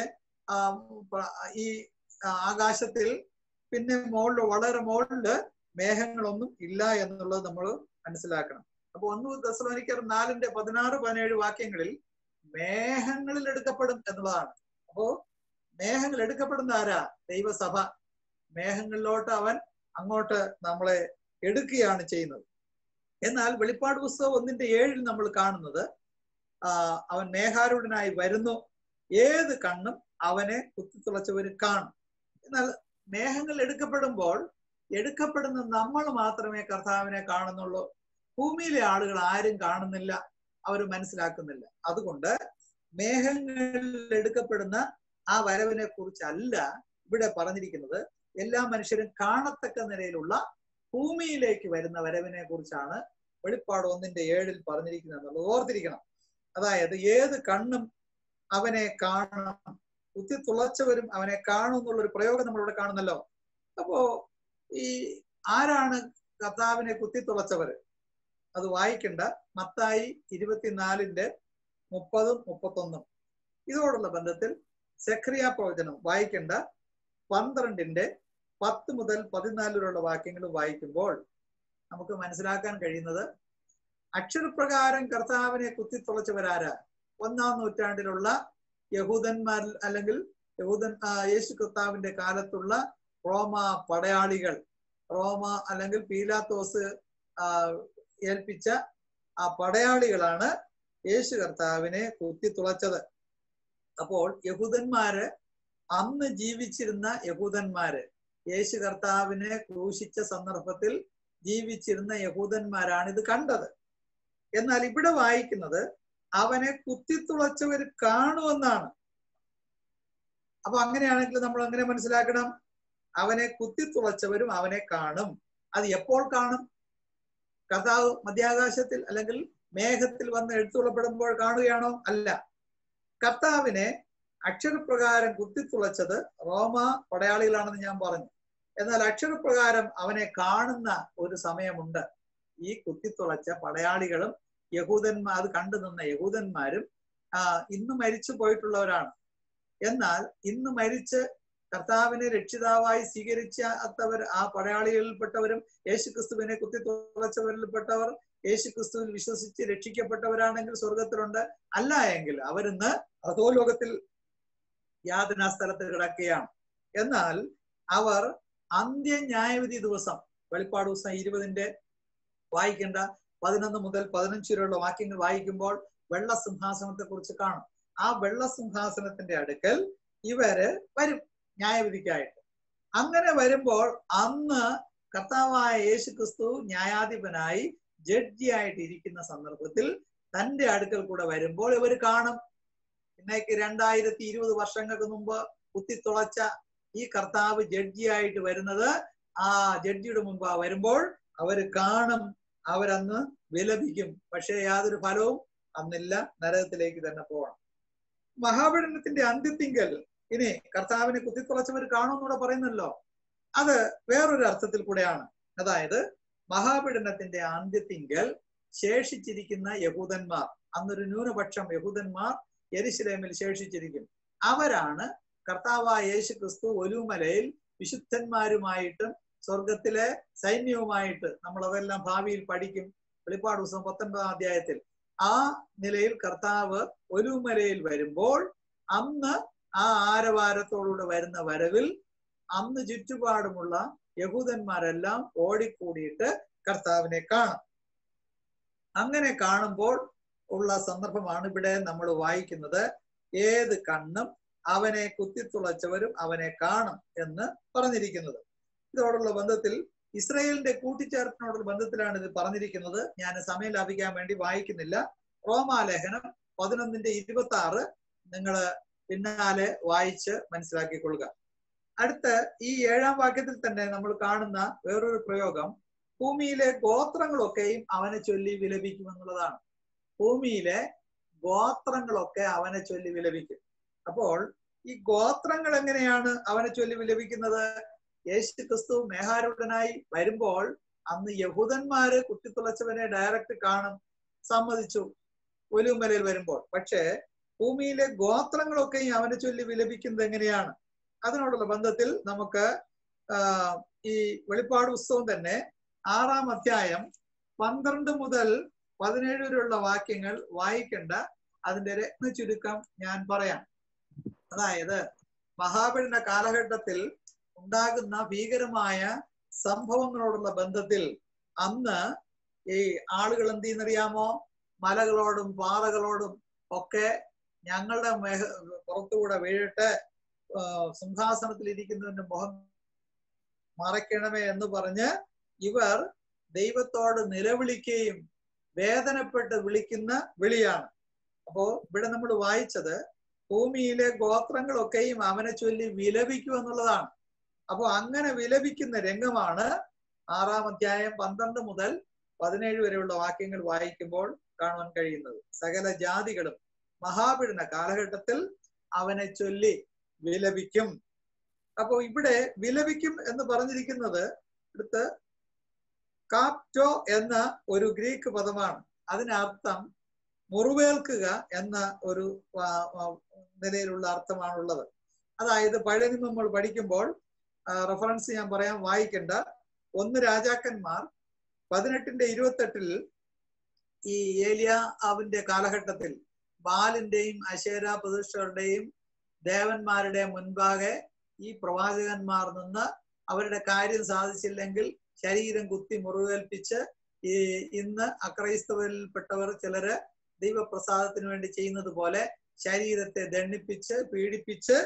ഈ ആകാശത്തിൽ പിന്നെ മുകളിൽ വളരെ മുകളില് മേഘങ്ങളൊന്നും ഇല്ല എന്നുള്ളത് നമ്മൾ മനസ്സിലാക്കണം അപ്പൊ ഒന്ന് ദസലോനിക്കർ നാലിന്റെ പതിനാറ് പതിനേഴ് വാക്യങ്ങളിൽ മേഘങ്ങളിൽ എടുക്കപ്പെടും എന്നുള്ളതാണ് അപ്പോ മേഘങ്ങൾ എടുക്കപ്പെടുന്ന ആരാ ദൈവസഭ മേഘങ്ങളിലോട്ട് അവൻ അങ്ങോട്ട് നമ്മളെ എടുക്കുകയാണ് ചെയ്യുന്നത് എന്നാൽ വെളിപ്പാട് പുസ്തകം ഒന്നിന്റെ ഏഴിൽ നമ്മൾ കാണുന്നത് ആ അവൻ മേഘാരൂഢനായി വരുന്നു ഏത് കണ്ണും അവനെ കുത്തിത്തുളച്ചവര് കാണും എന്നാൽ മേഘങ്ങൾ എടുക്കപ്പെടുമ്പോൾ എടുക്കപ്പെടുന്ന നമ്മൾ മാത്രമേ കർത്താവിനെ കാണുന്നുള്ളൂ ഭൂമിയിലെ ആളുകൾ ആരും കാണുന്നില്ല അവർ മനസ്സിലാക്കുന്നില്ല അതുകൊണ്ട് മേഘങ്ങളിൽ എടുക്കപ്പെടുന്ന ആ വരവിനെ കുറിച്ചല്ല ഇവിടെ പറഞ്ഞിരിക്കുന്നത് എല്ലാ മനുഷ്യരും കാണത്തക്ക നിലയിലുള്ള ഭൂമിയിലേക്ക് വരുന്ന വരവിനെ കുറിച്ചാണ് വെളിപ്പാട് ഒന്നിന്റെ ഏഴിൽ പറഞ്ഞിരിക്കുന്നത് എന്നുള്ളത് ഓർത്തിരിക്കണം അതായത് ഏത് കണ്ണും അവനെ കാണണം കുത്തി തുളച്ചവരും അവനെ കാണും എന്നുള്ളൊരു പ്രയോഗം നമ്മളിവിടെ കാണുന്നല്ലോ അപ്പോ ഈ ആരാണ് കർത്താവിനെ കുത്തി തുളച്ചവര് അത് വായിക്കണ്ട മത്തായി ഇരുപത്തിനാലിന്റെ മുപ്പതും മുപ്പത്തൊന്നും ഇതോടുള്ള ബന്ധത്തിൽ സെക്രിയ പ്രവചനം വായിക്കേണ്ട പന്ത്രണ്ടിന്റെ പത്ത് മുതൽ പതിനാല് വരെയുള്ള വാക്യങ്ങൾ വായിക്കുമ്പോൾ നമുക്ക് മനസ്സിലാക്കാൻ കഴിയുന്നത് അക്ഷരപ്രകാരം കർത്താവിനെ കുത്തിത്തുളച്ചവരാരാ ഒന്നാം നൂറ്റാണ്ടിലുള്ള യഹൂദന്മാരിൽ അല്ലെങ്കിൽ യഹൂദൻ യേശു കർത്താവിന്റെ കാലത്തുള്ള റോമ പടയാളികൾ റോമ അല്ലെങ്കിൽ പീലാത്തോസ് ഏൽപ്പിച്ച ആ പടയാളികളാണ് യേശു കർത്താവിനെ കുത്തിത്തുളച്ചത് അപ്പോൾ യഹൂദന്മാര് അന്ന് ജീവിച്ചിരുന്ന യഹൂദന്മാര് യേശു കർത്താവിനെ ക്രൂശിച്ച സന്ദർഭത്തിൽ ജീവിച്ചിരുന്ന യഹൂദന്മാരാണ് ഇത് കണ്ടത് എന്നാൽ ഇവിടെ വായിക്കുന്നത് അവനെ കുത്തിത്തുളച്ചവർ കാണുമെന്നാണ് അപ്പൊ അങ്ങനെയാണെങ്കിൽ നമ്മൾ അങ്ങനെ മനസ്സിലാക്കണം അവനെ കുത്തിത്തുളച്ചവരും അവനെ കാണും അത് എപ്പോൾ കാണും കർത്താവ് മധ്യാകാശത്തിൽ അല്ലെങ്കിൽ മേഘത്തിൽ വന്ന് എഴുത്തുള്ളപ്പെടുമ്പോൾ കാണുകയാണോ അല്ല കർത്താവിനെ അക്ഷരപ്രകാരം കുത്തിത്തുളച്ചത് റോമ പടയാളികളാണെന്ന് ഞാൻ പറഞ്ഞു എന്നാൽ അക്ഷരപ്രകാരം അവനെ കാണുന്ന ഒരു സമയമുണ്ട് ഈ കുത്തിത്തുളച്ച പടയാളികളും യഹൂദന്മാർ അത് കണ്ടു നിന്ന യഹൂദന്മാരും ആ ഇന്ന് മരിച്ചു പോയിട്ടുള്ളവരാണ് എന്നാൽ ഇന്ന് മരിച്ച് കർത്താവിനെ രക്ഷിതാവായി സ്വീകരിച്ചാത്തവർ ആ പടയാളികളിൽപ്പെട്ടവരും യേശുക്രിസ്തുവിനെ കുത്തിത്തുളച്ചവരിൽപ്പെട്ടവർ യേശുക്രിസ്തുവിൽ വിശ്വസിച്ച് രക്ഷിക്കപ്പെട്ടവരാണെങ്കിൽ സ്വർഗത്തിലുണ്ട് അല്ല എങ്കിൽ അവരിന്ന് അധോലോകത്തിൽ യാതനാ സ്ഥലത്ത് കിടക്കുകയാണ് എന്നാൽ അവർ അന്ത്യ ന്യായവിധി ദിവസം വെളിപ്പാട് ദിവസം ഇരുപതിന്റെ വായിക്കേണ്ട പതിനൊന്ന് മുതൽ പതിനഞ്ച് വരെയുള്ള വാക്യങ്ങൾ വായിക്കുമ്പോൾ വെള്ള സിംഹാസനത്തെ കുറിച്ച് കാണും ആ വെള്ള സിംഹാസനത്തിന്റെ അടുക്കൽ ഇവര് വരും ന്യായവിധിക്കായിട്ട് അങ്ങനെ വരുമ്പോൾ അന്ന് കർത്താവായ യേശു ക്രിസ്തു ന്യായാധിപനായി ജഡ്ജിയായിട്ട് ഇരിക്കുന്ന സന്ദർഭത്തിൽ തന്റെ അടുക്കൽ കൂടെ വരുമ്പോൾ ഇവർ കാണും ഇന്നേക്ക് രണ്ടായിരത്തി ഇരുപത് വർഷങ്ങൾക്ക് മുമ്പ് കുത്തിത്തുളച്ച ഈ കർത്താവ് ജഡ്ജിയായിട്ട് വരുന്നത് ആ ജഡ്ജിയുടെ മുമ്പ് വരുമ്പോൾ അവര് കാണും അവരന്ന് വിലപിക്കും പക്ഷേ യാതൊരു ഫലവും അന്നില്ല നരകത്തിലേക്ക് തന്നെ പോകണം മഹാപീഡനത്തിന്റെ അന്ത്യത്തിങ്കൽ ഇനി കർത്താവിനെ കുത്തിത്തുളച്ചവർ കാണുമെന്നൂടെ പറയുന്നല്ലോ അത് വേറൊരു അർത്ഥത്തിൽ കൂടെയാണ് അതായത് മഹാപീഡനത്തിന്റെ അന്ത്യത്തിങ്കൽ ശേഷിച്ചിരിക്കുന്ന യഹൂദന്മാർ അന്നൊരു ന്യൂനപക്ഷം യഹൂദന്മാർ യെരുശലേമിൽ ശേഷിച്ചിരിക്കും അവരാണ് കർത്താവായ യേശു ക്രിസ്തു ഒലുമലയിൽ വിശുദ്ധന്മാരുമായിട്ടും സ്വർഗത്തിലെ സൈന്യവുമായിട്ട് നമ്മൾ അതെല്ലാം ഭാവിയിൽ പഠിക്കും വെളിപ്പാട് ദിവസം പത്തൊൻപതാം അധ്യായത്തിൽ ആ നിലയിൽ കർത്താവ് ഒലുമലയിൽ വരുമ്പോൾ അന്ന് ആ ആരവാരത്തോടുകൂടെ വരുന്ന വരവിൽ അന്ന് ചുറ്റുപാടുമുള്ള യഹൂദന്മാരെല്ലാം ഓടിക്കൂടിയിട്ട് കർത്താവിനെ കാണും അങ്ങനെ കാണുമ്പോൾ ഉള്ള സന്ദർഭമാണ് ഇവിടെ നമ്മൾ വായിക്കുന്നത് ഏത് കണ്ണും അവനെ കുത്തിത്തുളച്ചവരും അവനെ കാണും എന്ന് പറഞ്ഞിരിക്കുന്നത് ഇതോടുള്ള ബന്ധത്തിൽ ഇസ്രയേലിന്റെ കൂട്ടിച്ചേർപ്പിനോടുള്ള ബന്ധത്തിലാണ് ഇത് പറഞ്ഞിരിക്കുന്നത് ഞാൻ സമയം ലാഭിക്കാൻ വേണ്ടി വായിക്കുന്നില്ല റോമാലേഖനം പതിനൊന്നിന്റെ ഇരുപത്തി ആറ് നിങ്ങൾ പിന്നാലെ വായിച്ച് മനസ്സിലാക്കിക്കൊള്ളുക അടുത്ത ഈ ഏഴാം വാക്യത്തിൽ തന്നെ നമ്മൾ കാണുന്ന വേറൊരു പ്രയോഗം ഭൂമിയിലെ ഗോത്രങ്ങളൊക്കെയും അവനെ ചൊല്ലി വിലപിക്കുമെന്നുള്ളതാണ് ഭൂമിയിലെ ഗോത്രങ്ങളൊക്കെ അവനെ ചൊല്ലി വിലപിക്കും അപ്പോൾ ഈ ഗോത്രങ്ങൾ എങ്ങനെയാണ് അവനെ ചൊല്ലി വിലപിക്കുന്നത് യേശു ക്രിസ്തു മേഹാരൂഢനായി വരുമ്പോൾ അന്ന് യഹൂദന്മാര് കുത്തിത്തുളച്ചവനെ ഡയറക്റ്റ് കാണും സമ്മതിച്ചു ഒലുമലയിൽ വരുമ്പോൾ പക്ഷേ ഭൂമിയിലെ ഗോത്രങ്ങളൊക്കെയും അവനെ ചൊല്ലി വിലപിക്കുന്നത് എങ്ങനെയാണ് അതിനോടുള്ള ബന്ധത്തിൽ നമുക്ക് ഈ വെളിപ്പാട് പുസ്തകം തന്നെ ആറാം അധ്യായം പന്ത്രണ്ട് മുതൽ പതിനേഴ് വരെയുള്ള വാക്യങ്ങൾ വായിക്കേണ്ട അതിന്റെ രത്ന ചുരുക്കം ഞാൻ പറയാം അതായത് മഹാബലിന്റെ കാലഘട്ടത്തിൽ ഉണ്ടാകുന്ന ഭീകരമായ സംഭവങ്ങളോടുള്ള ബന്ധത്തിൽ അന്ന് ഈ ആളുകൾ എന്ത് ചെയ്യുന്നറിയാമോ മലകളോടും പാറകളോടും ഒക്കെ ഞങ്ങളുടെ മേഘ പുറത്തുകൂടെ വീഴട്ടെ സിംഹാസനത്തിൽ ഇരിക്കുന്നതിന്റെ മുഖം മറയ്ക്കണമേ എന്ന് പറഞ്ഞ് ഇവർ ദൈവത്തോട് നിലവിളിക്കുകയും വേദനപ്പെട്ട് വിളിക്കുന്ന വിളിയാണ് അപ്പോ ഇവിടെ നമ്മൾ വായിച്ചത് ഭൂമിയിലെ ഗോത്രങ്ങളൊക്കെയും അവനെ ചൊല്ലി വിലപിക്കും എന്നുള്ളതാണ് അപ്പോ അങ്ങനെ വിലപിക്കുന്ന രംഗമാണ് ആറാം അധ്യായം പന്ത്രണ്ട് മുതൽ പതിനേഴ് വരെയുള്ള വാക്യങ്ങൾ വായിക്കുമ്പോൾ കാണുവാൻ കഴിയുന്നത് സകല ജാതികളും മഹാപീഡന കാലഘട്ടത്തിൽ അവനെ ചൊല്ലി വിലപിക്കും അപ്പോ ഇവിടെ വിലപിക്കും എന്ന് പറഞ്ഞിരിക്കുന്നത് അടുത്ത് കാപ്റ്റോ എന്ന ഒരു ഗ്രീക്ക് പദമാണ് അതിനർത്ഥം മുറിവേൽക്കുക എന്ന ഒരു നിലയിലുള്ള അർത്ഥമാണുള്ളത് അതായത് പഴയ നമ്മൾ പഠിക്കുമ്പോൾ റെഫറൻസ് ഞാൻ പറയാൻ വായിക്കേണ്ട ഒന്ന് രാജാക്കന്മാർ പതിനെട്ടിന്റെ ഇരുപത്തെട്ടിൽ ഈ ഏലിയ അവന്റെ കാലഘട്ടത്തിൽ ബാലിന്റെയും അശേര പ്രതിഷ്ഠകളുടെയും ദേവന്മാരുടെ മുൻപാകെ ഈ പ്രവാചകന്മാർ നിന്ന് അവരുടെ കാര്യം സാധിച്ചില്ലെങ്കിൽ ശരീരം കുത്തി മുറിവേൽപ്പിച്ച് ഈ ഇന്ന് അക്രൈസ്തവരിൽപ്പെട്ടവർ ചിലര് ദൈവപ്രസാദത്തിന് വേണ്ടി ചെയ്യുന്നത് പോലെ ശരീരത്തെ ദണ്ണിപ്പിച്ച് പീഡിപ്പിച്ച്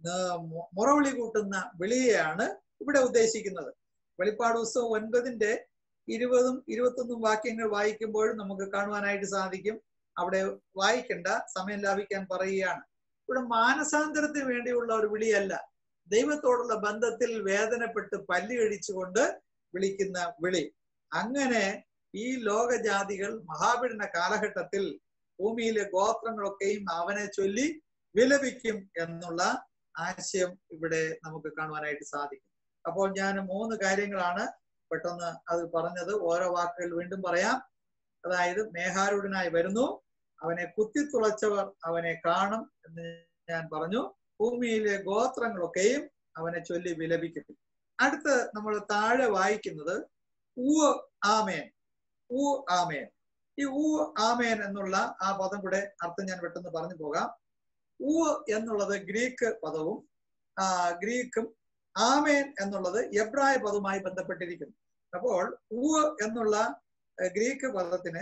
മുറവിളി കൂട്ടുന്ന വിളിയെയാണ് ഇവിടെ ഉദ്ദേശിക്കുന്നത് വെളിപ്പാട് പുസ്തകം ഒൻപതിന്റെ ഇരുപതും ഇരുപത്തൊന്നും വാക്യങ്ങൾ വായിക്കുമ്പോഴും നമുക്ക് കാണുവാനായിട്ട് സാധിക്കും അവിടെ വായിക്കേണ്ട സമയം ലാഭിക്കാൻ പറയുകയാണ് ഇവിടെ മാനസാന്തരത്തിന് വേണ്ടിയുള്ള ഒരു വിളിയല്ല ദൈവത്തോടുള്ള ബന്ധത്തിൽ വേദനപ്പെട്ട് പല്ലി കഴിച്ചുകൊണ്ട് വിളിക്കുന്ന വിളി അങ്ങനെ ഈ ലോകജാതികൾ മഹാപീഡന കാലഘട്ടത്തിൽ ഭൂമിയിലെ ഗോത്രങ്ങളൊക്കെയും അവനെ ചൊല്ലി വിലപിക്കും എന്നുള്ള ആശയം ഇവിടെ നമുക്ക് കാണുവാനായിട്ട് സാധിക്കും അപ്പോൾ ഞാൻ മൂന്ന് കാര്യങ്ങളാണ് പെട്ടെന്ന് അത് പറഞ്ഞത് ഓരോ വാക്കുകൾ വീണ്ടും പറയാം അതായത് മേഹാരൂഢനായി വരുന്നു അവനെ കുത്തിത്തുളച്ചവർ അവനെ കാണും എന്ന് ഞാൻ പറഞ്ഞു ഭൂമിയിലെ ഗോത്രങ്ങളൊക്കെയും അവനെ ചൊല്ലി വിലപിക്കും അടുത്ത് നമ്മൾ താഴെ വായിക്കുന്നത് ഊ ആമേൻ ഊ ആമേൻ ഈ ഊ ആമേൻ എന്നുള്ള ആ പദം കൂടെ അർത്ഥം ഞാൻ പെട്ടെന്ന് പറഞ്ഞു പോകാം ഊ എന്നുള്ളത് ഗ്രീക്ക് പദവും ആ ഗ്രീക്കും ആമേൻ എന്നുള്ളത് എബ്രായ പദവുമായി ബന്ധപ്പെട്ടിരിക്കുന്നു അപ്പോൾ ഊ എന്നുള്ള ഗ്രീക്ക് പദത്തിന്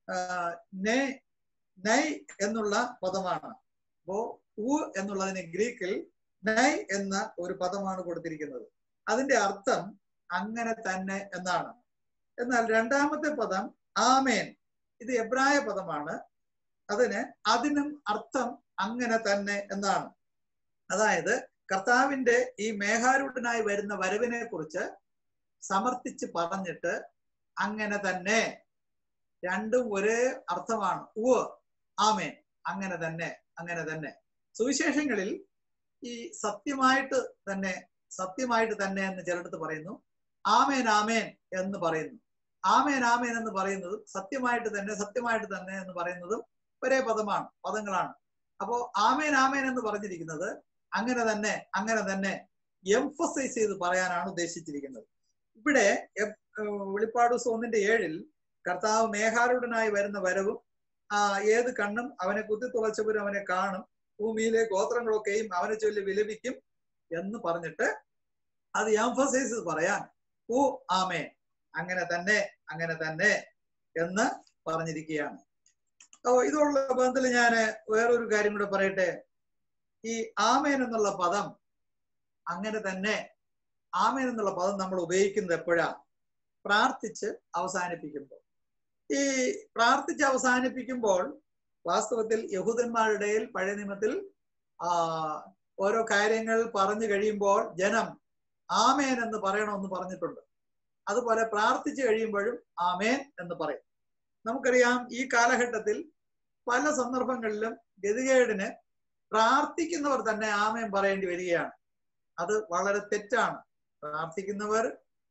നെ നൈ എന്നുള്ള പദമാണ് അപ്പോ ഊ എന്നുള്ളതിന് ഗ്രീക്കിൽ നൈ എന്ന ഒരു പദമാണ് കൊടുത്തിരിക്കുന്നത് അതിന്റെ അർത്ഥം അങ്ങനെ തന്നെ എന്നാണ് എന്നാൽ രണ്ടാമത്തെ പദം ആമേൻ ഇത് എബ്രായ പദമാണ് അതിന് അതിനും അർത്ഥം അങ്ങനെ തന്നെ എന്നാണ് അതായത് കർത്താവിന്റെ ഈ മേഘാരൂഢനായി വരുന്ന വരവിനെ കുറിച്ച് സമർത്ഥിച്ച് പറഞ്ഞിട്ട് അങ്ങനെ തന്നെ രണ്ടും ഒരേ അർത്ഥമാണ് ഉവ ആമേൻ അങ്ങനെ തന്നെ അങ്ങനെ തന്നെ സുവിശേഷങ്ങളിൽ ഈ സത്യമായിട്ട് തന്നെ സത്യമായിട്ട് തന്നെ എന്ന് ചിലടത്ത് പറയുന്നു ആമേൻ ആമേൻ എന്ന് പറയുന്നു ആമേൻ ആമേൻ എന്ന് പറയുന്നത് സത്യമായിട്ട് തന്നെ സത്യമായിട്ട് തന്നെ എന്ന് പറയുന്നതും ഒരേ പദമാണ് പദങ്ങളാണ് അപ്പോ ആമേൻ ആമേൻ എന്ന് പറഞ്ഞിരിക്കുന്നത് അങ്ങനെ തന്നെ അങ്ങനെ തന്നെ എംഫസൈസ് ചെയ്ത് പറയാനാണ് ഉദ്ദേശിച്ചിരിക്കുന്നത് ഇവിടെ വെളിപ്പാട് ഒന്നിന്റെ ഏഴിൽ കർത്താവ് മേഘാരൂഢനായി വരുന്ന വരവും ആ ഏത് കണ്ണും അവനെ കുത്തിത്തുളച്ചവരും അവനെ കാണും ഭൂമിയിലെ ഗോത്രങ്ങളൊക്കെയും അവനെ ചൊല്ലി വിലപിക്കും എന്ന് പറഞ്ഞിട്ട് അത് എംഫസൈസ് പറയാൻ ഊ ആമേ അങ്ങനെ തന്നെ അങ്ങനെ തന്നെ എന്ന് പറഞ്ഞിരിക്കുകയാണ് ഓ ഇതുള്ള ബന്ധത്തിൽ ഞാൻ വേറൊരു കാര്യം കൂടെ പറയട്ടെ ഈ ആമേൻ എന്നുള്ള പദം അങ്ങനെ തന്നെ ആമേൻ എന്നുള്ള പദം നമ്മൾ ഉപയോഗിക്കുന്നത് എപ്പോഴാ പ്രാർത്ഥിച്ച് അവസാനിപ്പിക്കുമ്പോൾ ഈ പ്രാർത്ഥിച്ച് അവസാനിപ്പിക്കുമ്പോൾ വാസ്തവത്തിൽ യഹൂദന്മാരുടെ പഴയ നിയമത്തിൽ ആ ഓരോ കാര്യങ്ങൾ പറഞ്ഞു കഴിയുമ്പോൾ ജനം ആമേൻ എന്ന് പറയണമെന്ന് പറഞ്ഞിട്ടുണ്ട് അതുപോലെ പ്രാർത്ഥിച്ചു കഴിയുമ്പോഴും ആമേൻ എന്ന് പറയും നമുക്കറിയാം ഈ കാലഘട്ടത്തിൽ പല സന്ദർഭങ്ങളിലും ഗതികേടിന് പ്രാർത്ഥിക്കുന്നവർ തന്നെ ആമേൻ പറയേണ്ടി വരികയാണ് അത് വളരെ തെറ്റാണ് പ്രാർത്ഥിക്കുന്നവർ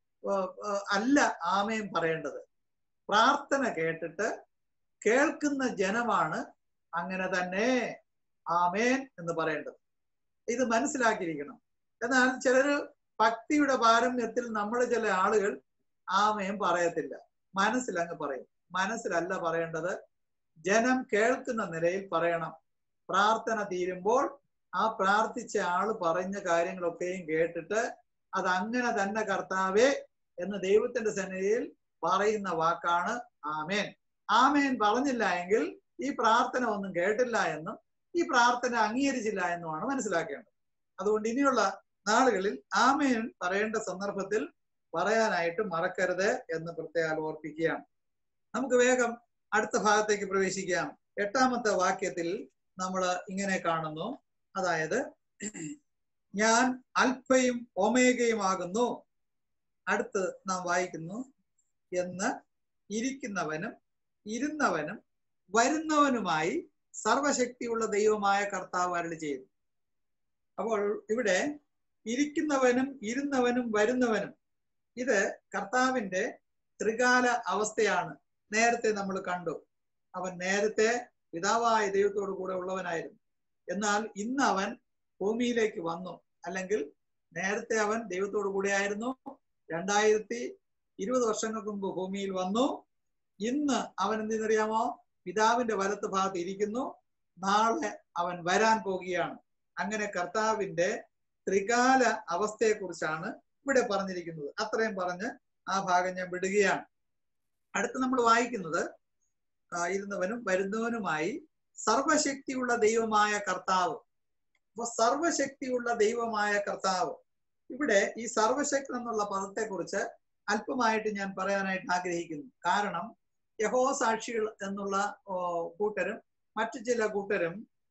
അല്ല ആമേൻ പറയേണ്ടത് പ്രാർത്ഥന കേട്ടിട്ട് കേൾക്കുന്ന ജനമാണ് അങ്ങനെ തന്നെ ആമേൻ എന്ന് പറയേണ്ടത് ഇത് മനസ്സിലാക്കിയിരിക്കണം എന്നാൽ ചിലര് ഭക്തിയുടെ പാരമ്യത്തിൽ നമ്മൾ ചില ആളുകൾ ആമേൻ പറയത്തില്ല മനസ്സിലങ്ങ് പറയും മനസ്സിലല്ല പറയേണ്ടത് ജനം കേൾക്കുന്ന നിലയിൽ പറയണം പ്രാർത്ഥന തീരുമ്പോൾ ആ പ്രാർത്ഥിച്ച ആള് പറഞ്ഞ കാര്യങ്ങളൊക്കെയും കേട്ടിട്ട് അത് അങ്ങനെ തന്നെ കർത്താവേ എന്ന് ദൈവത്തിന്റെ സന്നിധിയിൽ പറയുന്ന വാക്കാണ് ആമേൻ ആമേൻ പറഞ്ഞില്ല എങ്കിൽ ഈ പ്രാർത്ഥന ഒന്നും കേട്ടില്ല എന്നും ഈ പ്രാർത്ഥന അംഗീകരിച്ചില്ല എന്നുമാണ് മനസ്സിലാക്കേണ്ടത് അതുകൊണ്ട് ഇനിയുള്ള നാളുകളിൽ ആമേൻ പറയേണ്ട സന്ദർഭത്തിൽ പറയാനായിട്ട് മറക്കരുത് എന്ന് പ്രത്യേകം ഓർപ്പിക്കുകയാണ് നമുക്ക് വേഗം അടുത്ത ഭാഗത്തേക്ക് പ്രവേശിക്കാം എട്ടാമത്തെ വാക്യത്തിൽ നമ്മൾ ഇങ്ങനെ കാണുന്നു അതായത് ഞാൻ അൽഫയും ഒമേഗയും ആകുന്നു അടുത്ത് നാം വായിക്കുന്നു എന്ന് ഇരിക്കുന്നവനും ഇരുന്നവനും വരുന്നവനുമായി സർവശക്തിയുള്ള ദൈവമായ കർത്താവ് അരളി ചെയ്യുന്നു അപ്പോൾ ഇവിടെ ഇരിക്കുന്നവനും ഇരുന്നവനും വരുന്നവനും ഇത് കർത്താവിന്റെ ത്രികാല അവസ്ഥയാണ് നേരത്തെ നമ്മൾ കണ്ടു അവൻ നേരത്തെ പിതാവായ ദൈവത്തോടു കൂടെ ഉള്ളവനായിരുന്നു എന്നാൽ ഇന്ന് അവൻ ഭൂമിയിലേക്ക് വന്നു അല്ലെങ്കിൽ നേരത്തെ അവൻ ദൈവത്തോടു കൂടെ ആയിരുന്നു രണ്ടായിരത്തി ഇരുപത് വർഷങ്ങൾക്ക് മുമ്പ് ഭൂമിയിൽ വന്നു ഇന്ന് അവൻ എന്തെന്നറിയാമോ പിതാവിന്റെ വലത്ത് ഭാഗത്ത് ഇരിക്കുന്നു നാളെ അവൻ വരാൻ പോകുകയാണ് അങ്ങനെ കർത്താവിന്റെ ത്രികാല അവസ്ഥയെക്കുറിച്ചാണ് ഇവിടെ പറഞ്ഞിരിക്കുന്നത് അത്രയും പറഞ്ഞ് ആ ഭാഗം ഞാൻ വിടുകയാണ് അടുത്ത് നമ്മൾ വായിക്കുന്നത് ഇരുന്നവനും വരുന്നവനുമായി സർവശക്തിയുള്ള ദൈവമായ കർത്താവ് അപ്പൊ സർവശക്തിയുള്ള ദൈവമായ കർത്താവ് ഇവിടെ ഈ സർവശക്തി എന്നുള്ള പദത്തെക്കുറിച്ച് അല്പമായിട്ട് ഞാൻ പറയാനായിട്ട് ആഗ്രഹിക്കുന്നു കാരണം യഹോ സാക്ഷികൾ എന്നുള്ള കൂട്ടരും മറ്റു ചില കൂട്ടരും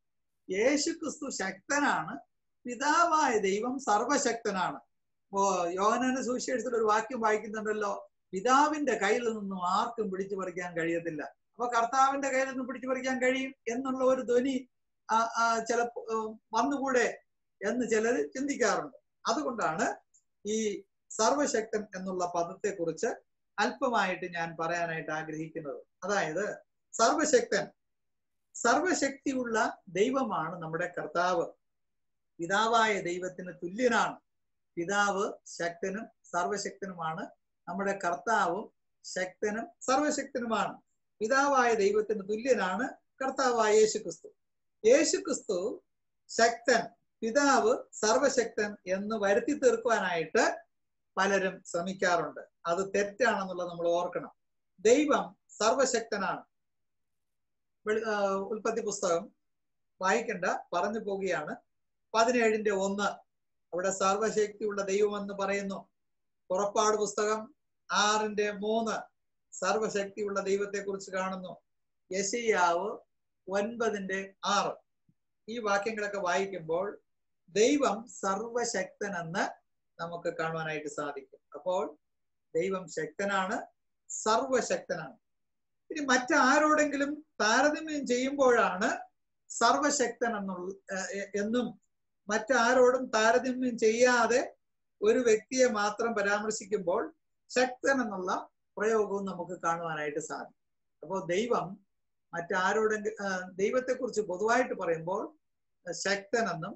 യേശു ക്രിസ്തു ശക്തനാണ് പിതാവായ ദൈവം സർവശക്തനാണ് ഇപ്പോ യോഹനന്റെ സുവിശേഷത്തിൽ ഒരു വാക്യം വായിക്കുന്നുണ്ടല്ലോ പിതാവിന്റെ കയ്യിൽ നിന്നും ആർക്കും പിടിച്ചു പറിക്കാൻ കഴിയത്തില്ല അപ്പൊ കർത്താവിന്റെ കയ്യിൽ നിന്നും പിടിച്ചു പറിക്കാൻ കഴിയും എന്നുള്ള ഒരു ധ്വനി ചില വന്നുകൂടെ എന്ന് ചിലർ ചിന്തിക്കാറുണ്ട് അതുകൊണ്ടാണ് ഈ സർവശക്തൻ എന്നുള്ള പദത്തെ കുറിച്ച് അല്പമായിട്ട് ഞാൻ പറയാനായിട്ട് ആഗ്രഹിക്കുന്നത് അതായത് സർവശക്തൻ സർവശക്തിയുള്ള ദൈവമാണ് നമ്മുടെ കർത്താവ് പിതാവായ ദൈവത്തിന് തുല്യനാണ് പിതാവ് ശക്തനും സർവശക്തനുമാണ് നമ്മുടെ കർത്താവും ശക്തനും സർവശക്തനുമാണ് പിതാവായ ദൈവത്തിന് തുല്യനാണ് കർത്താവായ യേശുക്രിസ്തു യേശുക്രിസ്തു ശക്തൻ പിതാവ് സർവശക്തൻ എന്ന് വരുത്തി തീർക്കുവാനായിട്ട് പലരും ശ്രമിക്കാറുണ്ട് അത് തെറ്റാണെന്നുള്ളത് നമ്മൾ ഓർക്കണം ദൈവം സർവശക്തനാണ് ഉൽപ്പത്തി പുസ്തകം വായിക്കണ്ട പറഞ്ഞു പോവുകയാണ് പതിനേഴിന്റെ ഒന്ന് അവിടെ സർവശക്തിയുള്ള ദൈവം എന്ന് പറയുന്നു പുറപ്പാട് പുസ്തകം ആറിന്റെ മൂന്ന് സർവശക്തിയുള്ള ദൈവത്തെ കുറിച്ച് കാണുന്നു യശയ്യാവ് ഒൻപതിന്റെ ആറ് ഈ വാക്യങ്ങളൊക്കെ വായിക്കുമ്പോൾ ദൈവം സർവശക്തനെന്ന് നമുക്ക് കാണുവാനായിട്ട് സാധിക്കും അപ്പോൾ ദൈവം ശക്തനാണ് സർവശക്തനാണ് ഇനി മറ്റാരോടെങ്കിലും താരതമ്യം ചെയ്യുമ്പോഴാണ് സർവശക്തൻ എന്നുള്ള ഏർ എന്നും മറ്റാരോടും താരതമ്യം ചെയ്യാതെ ഒരു വ്യക്തിയെ മാത്രം പരാമർശിക്കുമ്പോൾ ശക്തൻ എന്നുള്ള പ്രയോഗവും നമുക്ക് കാണുവാനായിട്ട് സാധിക്കും അപ്പോൾ ദൈവം മറ്റാരോടെങ്കിലും ദൈവത്തെ കുറിച്ച് പൊതുവായിട്ട് പറയുമ്പോൾ ശക്തനെന്നും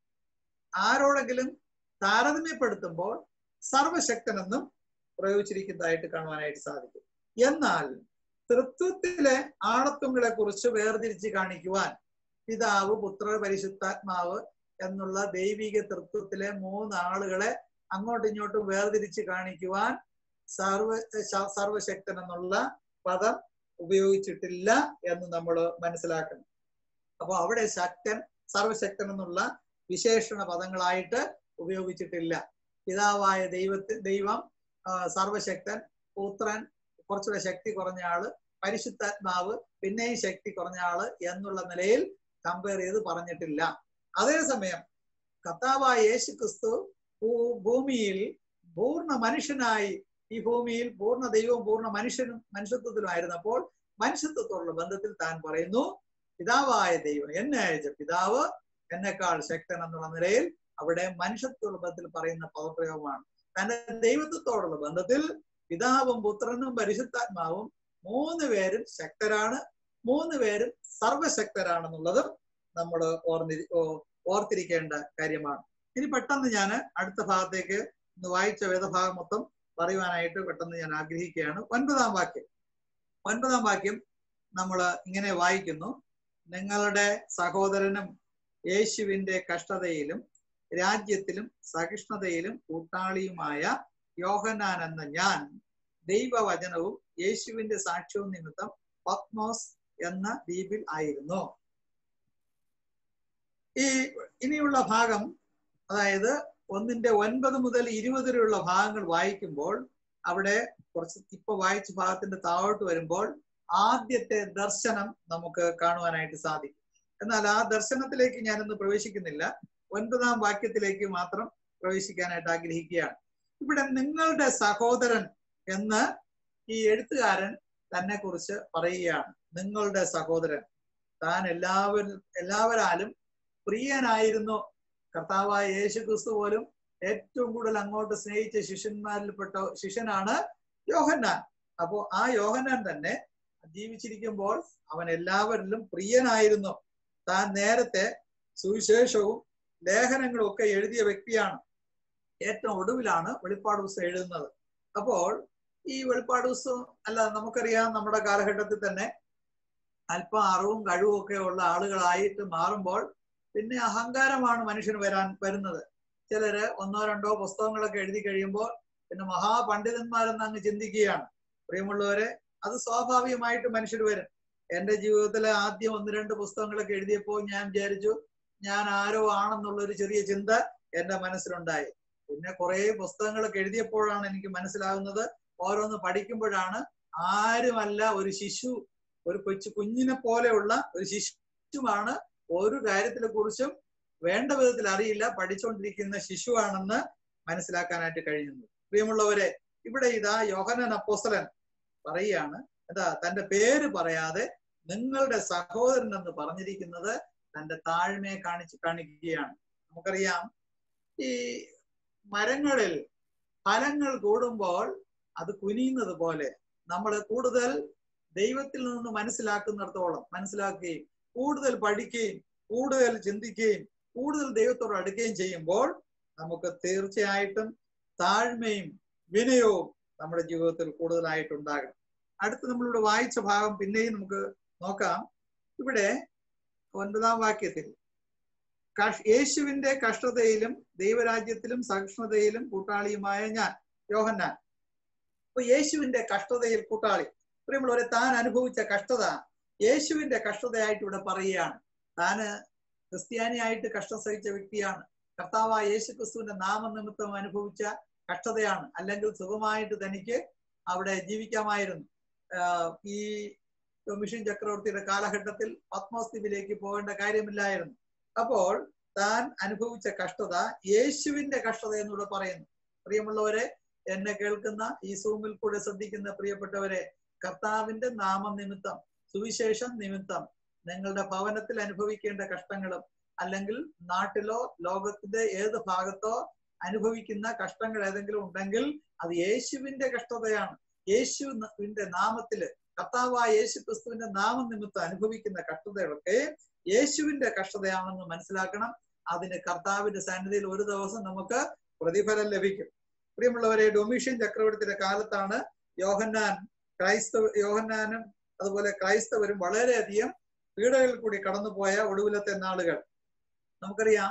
ആരോടെങ്കിലും താരതമ്യപ്പെടുത്തുമ്പോൾ സർവശക്തനെന്നും പ്രയോഗിച്ചിരിക്കുന്നതായിട്ട് കാണുവാനായിട്ട് സാധിക്കും എന്നാൽ തൃത്വത്തിലെ ആളത്വങ്ങളെ കുറിച്ച് വേർതിരിച്ച് കാണിക്കുവാൻ പിതാവ് പുത്ര പരിശുദ്ധാത്മാവ് എന്നുള്ള ദൈവിക തൃത്വത്തിലെ മൂന്ന് ആളുകളെ അങ്ങോട്ടും ഇങ്ങോട്ടും വേർതിരിച്ച് കാണിക്കുവാൻ സർവ ശ- സർവശക്തൻ എന്നുള്ള പദം ഉപയോഗിച്ചിട്ടില്ല എന്ന് നമ്മൾ മനസ്സിലാക്കണം അപ്പൊ അവിടെ ശക്തൻ സർവശക്തൻ എന്നുള്ള വിശേഷണ പദങ്ങളായിട്ട് ഉപയോഗിച്ചിട്ടില്ല പിതാവായ ദൈവത്തി ദൈവം ആ, സർവശക്തൻ പുത്രൻ കുറച്ചുകൂടെ ശക്തി കുറഞ്ഞ ആള് പരിശുദ്ധാത്മാവ് പിന്നെയും ശക്തി കുറഞ്ഞ ആള് എന്നുള്ള നിലയിൽ കമ്പയർ ചെയ്ത് പറഞ്ഞിട്ടില്ല അതേസമയം കർത്താവായ യേശു ക്രിസ്തു ഭൂ- ഭൂമിയിൽ പൂർണ്ണ മനുഷ്യനായി ഈ ഭൂമിയിൽ പൂർണ്ണ ദൈവവും പൂർണ്ണ മനുഷ്യനും മനുഷ്യത്വത്തിലുമായിരുന്നപ്പോൾ മനുഷ്യത്വത്തോടുള്ള ബന്ധത്തിൽ താൻ പറയുന്നു പിതാവായ ദൈവം എന്നെ അയച്ച പിതാവ് എന്നെക്കാൾ ശക്തൻ എന്നുള്ള നിലയിൽ അവിടെ മനുഷ്യത്വമുള്ള ബന്ധത്തിൽ പറയുന്ന പദപ്രയോഗമാണ് തന്റെ ദൈവത്വത്തോടുള്ള ബന്ധത്തിൽ പിതാവും പുത്രനും പരിശുദ്ധാത്മാവും മൂന്ന് പേരും ശക്തരാണ് മൂന്ന് പേരും സർവശക്തരാണെന്നുള്ളതും നമ്മൾ ഓർന്നി ഓ- ഓർത്തിരിക്കേണ്ട കാര്യമാണ് ഇനി പെട്ടെന്ന് ഞാൻ അടുത്ത ഭാഗത്തേക്ക് ഇന്ന് വായിച്ച വേദഭാഗം മൊത്തം പറയുവാനായിട്ട് പെട്ടെന്ന് ഞാൻ ആഗ്രഹിക്കുകയാണ് ഒൻപതാം വാക്യം ഒൻപതാം വാക്യം നമ്മൾ ഇങ്ങനെ വായിക്കുന്നു നിങ്ങളുടെ സഹോദരനും യേശുവിന്റെ കഷ്ടതയിലും രാജ്യത്തിലും സഹിഷ്ണുതയിലും കൂട്ടാളിയുമായ യോഹന്നാൻ എന്ന ഞാൻ ദൈവവചനവും യേശുവിന്റെ സാക്ഷ്യവും നിമിത്തം പത്മോസ് എന്ന ദ്വീപിൽ ആയിരുന്നു ഈ ഇനിയുള്ള ഭാഗം അതായത് ഒന്നിന്റെ ഒൻപത് മുതൽ ഇരുപത് വരെയുള്ള ഭാഗങ്ങൾ വായിക്കുമ്പോൾ അവിടെ കുറച്ച് ഇപ്പൊ വായിച്ച ഭാഗത്തിന്റെ താഴോട്ട് വരുമ്പോൾ ആദ്യത്തെ ദർശനം നമുക്ക് കാണുവാനായിട്ട് സാധിക്കും എന്നാൽ ആ ദർശനത്തിലേക്ക് ഞാനൊന്ന് പ്രവേശിക്കുന്നില്ല ഒൻപതാം വാക്യത്തിലേക്ക് മാത്രം പ്രവേശിക്കാനായിട്ട് ആഗ്രഹിക്കുകയാണ് ഇവിടെ നിങ്ങളുടെ സഹോദരൻ എന്ന് ഈ എഴുത്തുകാരൻ തന്നെ കുറിച്ച് പറയുകയാണ് നിങ്ങളുടെ സഹോദരൻ താൻ എല്ലാവരും എല്ലാവരാലും പ്രിയനായിരുന്നു കർത്താവായ യേശു ക്രിസ്തു പോലും ഏറ്റവും കൂടുതൽ അങ്ങോട്ട് സ്നേഹിച്ച ശിഷ്യന്മാരിൽപ്പെട്ട ശിഷ്യനാണ് യോഹന്നാൻ അപ്പോ ആ യോഹന്നാൻ തന്നെ ജീവിച്ചിരിക്കുമ്പോൾ അവൻ എല്ലാവരിലും പ്രിയനായിരുന്നു താൻ നേരത്തെ സുവിശേഷവും ലേഖനങ്ങളും ഒക്കെ എഴുതിയ വ്യക്തിയാണ് ഏറ്റവും ഒടുവിലാണ് വെളിപ്പാട് പുസ്തകം എഴുതുന്നത് അപ്പോൾ ഈ വെളിപ്പാട് പുസ്തകം അല്ല നമുക്കറിയാം നമ്മുടെ കാലഘട്ടത്തിൽ തന്നെ അല്പം അറിവും കഴിവും ഒക്കെ ഉള്ള ആളുകളായിട്ട് മാറുമ്പോൾ പിന്നെ അഹങ്കാരമാണ് മനുഷ്യന് വരാൻ വരുന്നത് ചിലര് ഒന്നോ രണ്ടോ പുസ്തകങ്ങളൊക്കെ എഴുതി കഴിയുമ്പോൾ പിന്നെ മഹാപണ്ഡിതന്മാരെന്ന് അങ്ങ് ചിന്തിക്കുകയാണ് പ്രിയമുള്ളവരെ അത് സ്വാഭാവികമായിട്ട് മനുഷ്യർ വരും എന്റെ ജീവിതത്തിലെ ആദ്യം ഒന്ന് രണ്ട് പുസ്തകങ്ങളൊക്കെ എഴുതിയപ്പോൾ ഞാൻ വിചാരിച്ചു ഞാൻ ആരോ ആണെന്നുള്ള ഒരു ചെറിയ ചിന്ത എന്റെ മനസ്സിലുണ്ടായി പിന്നെ കുറെ പുസ്തകങ്ങളൊക്കെ എഴുതിയപ്പോഴാണ് എനിക്ക് മനസ്സിലാകുന്നത് ഓരോന്ന് പഠിക്കുമ്പോഴാണ് ആരുമല്ല ഒരു ശിശു ഒരു കൊച്ചു കുഞ്ഞിനെ പോലെയുള്ള ഒരു ശിശുവാണ് ഒരു കാര്യത്തിനെ കുറിച്ചും വേണ്ട വിധത്തിൽ അറിയില്ല പഠിച്ചുകൊണ്ടിരിക്കുന്ന ശിശുവാണെന്ന് മനസ്സിലാക്കാനായിട്ട് കഴിയുന്നു പ്രിയമുള്ളവരെ ഇവിടെ ഇതാ യോഹനൻ അപ്പോസ്തലൻ പറയുകയാണ് എന്താ തന്റെ പേര് പറയാതെ നിങ്ങളുടെ സഹോദരൻ എന്ന് പറഞ്ഞിരിക്കുന്നത് തന്റെ താഴ്മയെ കാണിച്ച് കാണിക്കുകയാണ് നമുക്കറിയാം ഈ മരങ്ങളിൽ ഫലങ്ങൾ കൂടുമ്പോൾ അത് കുനിയുന്നത് പോലെ നമ്മൾ കൂടുതൽ ദൈവത്തിൽ നിന്ന് മനസ്സിലാക്കുന്നിടത്തോളം മനസ്സിലാക്കുകയും കൂടുതൽ പഠിക്കുകയും കൂടുതൽ ചിന്തിക്കുകയും കൂടുതൽ ദൈവത്തോട് അടുക്കുകയും ചെയ്യുമ്പോൾ നമുക്ക് തീർച്ചയായിട്ടും താഴ്മയും വിനയവും നമ്മുടെ ജീവിതത്തിൽ കൂടുതലായിട്ടുണ്ടാകും അടുത്ത് നമ്മളിവിടെ വായിച്ച ഭാഗം പിന്നെയും നമുക്ക് നോക്കാം ഇവിടെ ഒൻപതാം വാക്യത്തിൽ കഷ് യേശുവിന്റെ കഷ്ടതയിലും ദൈവരാജ്യത്തിലും സഹിഷ്ണുതയിലും കൂട്ടാളിയുമായ ഞാൻ യോഹന്നാൻ അപ്പൊ യേശുവിന്റെ കഷ്ടതയിൽ കൂട്ടാളി പ്രിയമുള്ളവരെ താൻ അനുഭവിച്ച കഷ്ടത യേശുവിന്റെ കഷ്ടതയായിട്ട് ഇവിടെ പറയുകയാണ് താന് ക്രിസ്ത്യാനിയായിട്ട് കഷ്ടം സഹിച്ച വ്യക്തിയാണ് കർത്താവായ യേശു ക്രിസ്തുവിന്റെ നാമനിമിത്തം അനുഭവിച്ച കഷ്ടതയാണ് അല്ലെങ്കിൽ സുഖമായിട്ട് തനിക്ക് അവിടെ ജീവിക്കാമായിരുന്നു ആഹ് ഈ മിഷൻ ചക്രവർത്തിയുടെ കാലഘട്ടത്തിൽ പത്മോസ്തീപിലേക്ക് പോകേണ്ട കാര്യമില്ലായിരുന്നു അപ്പോൾ താൻ അനുഭവിച്ച കഷ്ടത യേശുവിന്റെ കഷ്ടത എന്നിവിടെ പറയുന്നു പ്രിയമുള്ളവരെ എന്നെ കേൾക്കുന്ന ഈ സൂമിൽ കൂടെ ശ്രദ്ധിക്കുന്ന പ്രിയപ്പെട്ടവരെ കർത്താവിന്റെ നാമനിമിത്തം സുവിശേഷം നിമിത്തം നിങ്ങളുടെ ഭവനത്തിൽ അനുഭവിക്കേണ്ട കഷ്ടങ്ങളും അല്ലെങ്കിൽ നാട്ടിലോ ലോകത്തിന്റെ ഏത് ഭാഗത്തോ അനുഭവിക്കുന്ന കഷ്ടങ്ങൾ ഏതെങ്കിലും ഉണ്ടെങ്കിൽ അത് യേശുവിന്റെ കഷ്ടതയാണ് യേശുവിന്റെ നാമത്തില് കർത്താവായ യേശു ക്രിസ്തുവിന്റെ നാമനിമിത്തം അനുഭവിക്കുന്ന കഷ്ടതകളൊക്കെ യേശുവിന്റെ കഷ്ടതയാണെന്ന് മനസ്സിലാക്കണം അതിന് കർത്താവിന്റെ സന്നിധിയിൽ ഒരു ദിവസം നമുക്ക് പ്രതിഫലം ലഭിക്കും പ്രിയമുള്ളവരെ ഡൊമീഷ്യൻ ചക്രവർത്തിയുടെ കാലത്താണ് യോഹന്നാൻ ക്രൈസ്തവ യോഹന്നാനും അതുപോലെ ക്രൈസ്തവരും വളരെയധികം പീഡകളിൽ കൂടി കടന്നുപോയ ഒടുവിലത്തെ നാളുകൾ നമുക്കറിയാം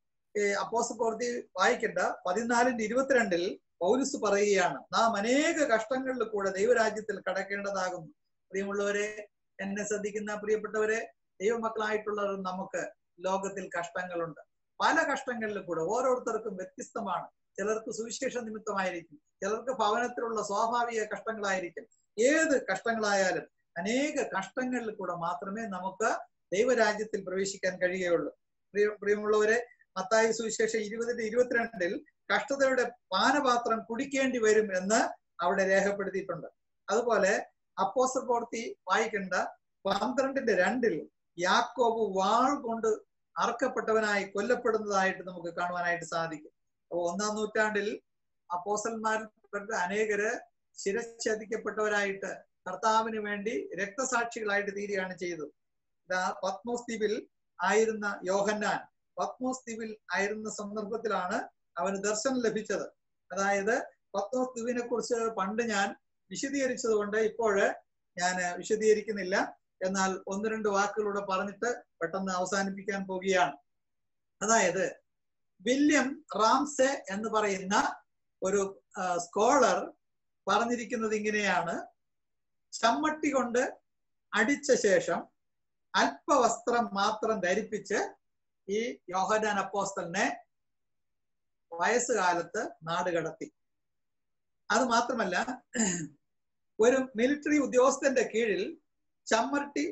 അപ്പോസ് പ്രവൃത്തി വായിക്കേണ്ട പതിനാലിന്റെ ഇരുപത്തിരണ്ടിൽ പൗലുസ് പറയുകയാണ് നാം അനേക കഷ്ടങ്ങളിൽ കൂടെ ദൈവരാജ്യത്തിൽ കടക്കേണ്ടതാകുന്നു പ്രിയമുള്ളവരെ എന്നെ ശ്രദ്ധിക്കുന്ന പ്രിയപ്പെട്ടവരെ ദൈവമക്കളായിട്ടുള്ളവർ നമുക്ക് ലോകത്തിൽ കഷ്ടങ്ങളുണ്ട് പല കഷ്ടങ്ങളിൽ കൂടെ ഓരോരുത്തർക്കും വ്യത്യസ്തമാണ് ചിലർക്ക് സുവിശേഷ നിമിത്തമായിരിക്കും ചിലർക്ക് ഭവനത്തിലുള്ള സ്വാഭാവിക കഷ്ടങ്ങളായിരിക്കും ഏത് കഷ്ടങ്ങളായാലും അനേക കഷ്ടങ്ങളിൽ കൂടെ മാത്രമേ നമുക്ക് ദൈവരാജ്യത്തിൽ പ്രവേശിക്കാൻ കഴിയുകയുള്ളൂ പ്രിയ പ്രിയമുള്ളവരെ മത്തായി സുവിശേഷം ഇരുപതിന്റെ ഇരുപത്തിരണ്ടിൽ കഷ്ടതയുടെ പാനപാത്രം കുടിക്കേണ്ടി വരും എന്ന് അവിടെ രേഖപ്പെടുത്തിയിട്ടുണ്ട് അതുപോലെ അപ്പോസ പ്രവൃത്തി വായിക്കേണ്ട പന്ത്രണ്ടിന്റെ രണ്ടിൽ യാക്കോബ് വാൾ കൊണ്ട് അറക്കപ്പെട്ടവനായി കൊല്ലപ്പെടുന്നതായിട്ട് നമുക്ക് കാണുവാനായിട്ട് സാധിക്കും അപ്പൊ ഒന്നാം നൂറ്റാണ്ടിൽ അപ്പോസന്മാരിൽപ്പെട്ട അനേകര് ശിരച്ഛേദിക്കപ്പെട്ടവരായിട്ട് കർത്താവിന് വേണ്ടി രക്തസാക്ഷികളായിട്ട് തീരുകയാണ് ചെയ്തത് ഇതാ പത്മോസ് ദ്വീപിൽ ആയിരുന്ന യോഹന്നാൻ പത്മോസ് ദ്വീപിൽ ആയിരുന്ന സന്ദർഭത്തിലാണ് അവന് ദർശനം ലഭിച്ചത് അതായത് പത്മോസ് ദ്വീപിനെ കുറിച്ച് പണ്ട് ഞാൻ വിശദീകരിച്ചത് കൊണ്ട് ഇപ്പോൾ ഞാൻ വിശദീകരിക്കുന്നില്ല എന്നാൽ ഒന്ന് രണ്ട് വാക്കുകളൂടെ പറഞ്ഞിട്ട് പെട്ടെന്ന് അവസാനിപ്പിക്കാൻ പോവുകയാണ് അതായത് വില്യം റാംസെ എന്ന് പറയുന്ന ഒരു സ്കോളർ പറഞ്ഞിരിക്കുന്നത് ഇങ്ങനെയാണ് ചമ്മട്ടി കൊണ്ട് അടിച്ച ശേഷം അല്പവസ്ത്രം മാത്രം ധരിപ്പിച്ച് ഈ യോഹനാൻ അപ്പോസ്തലിനെ വയസ്സുകാലത്ത് നാട് കടത്തി അത് മാത്രമല്ല ഒരു മിലിറ്ററി ഉദ്യോഗസ്ഥന്റെ കീഴിൽ ചമ്മട്ടി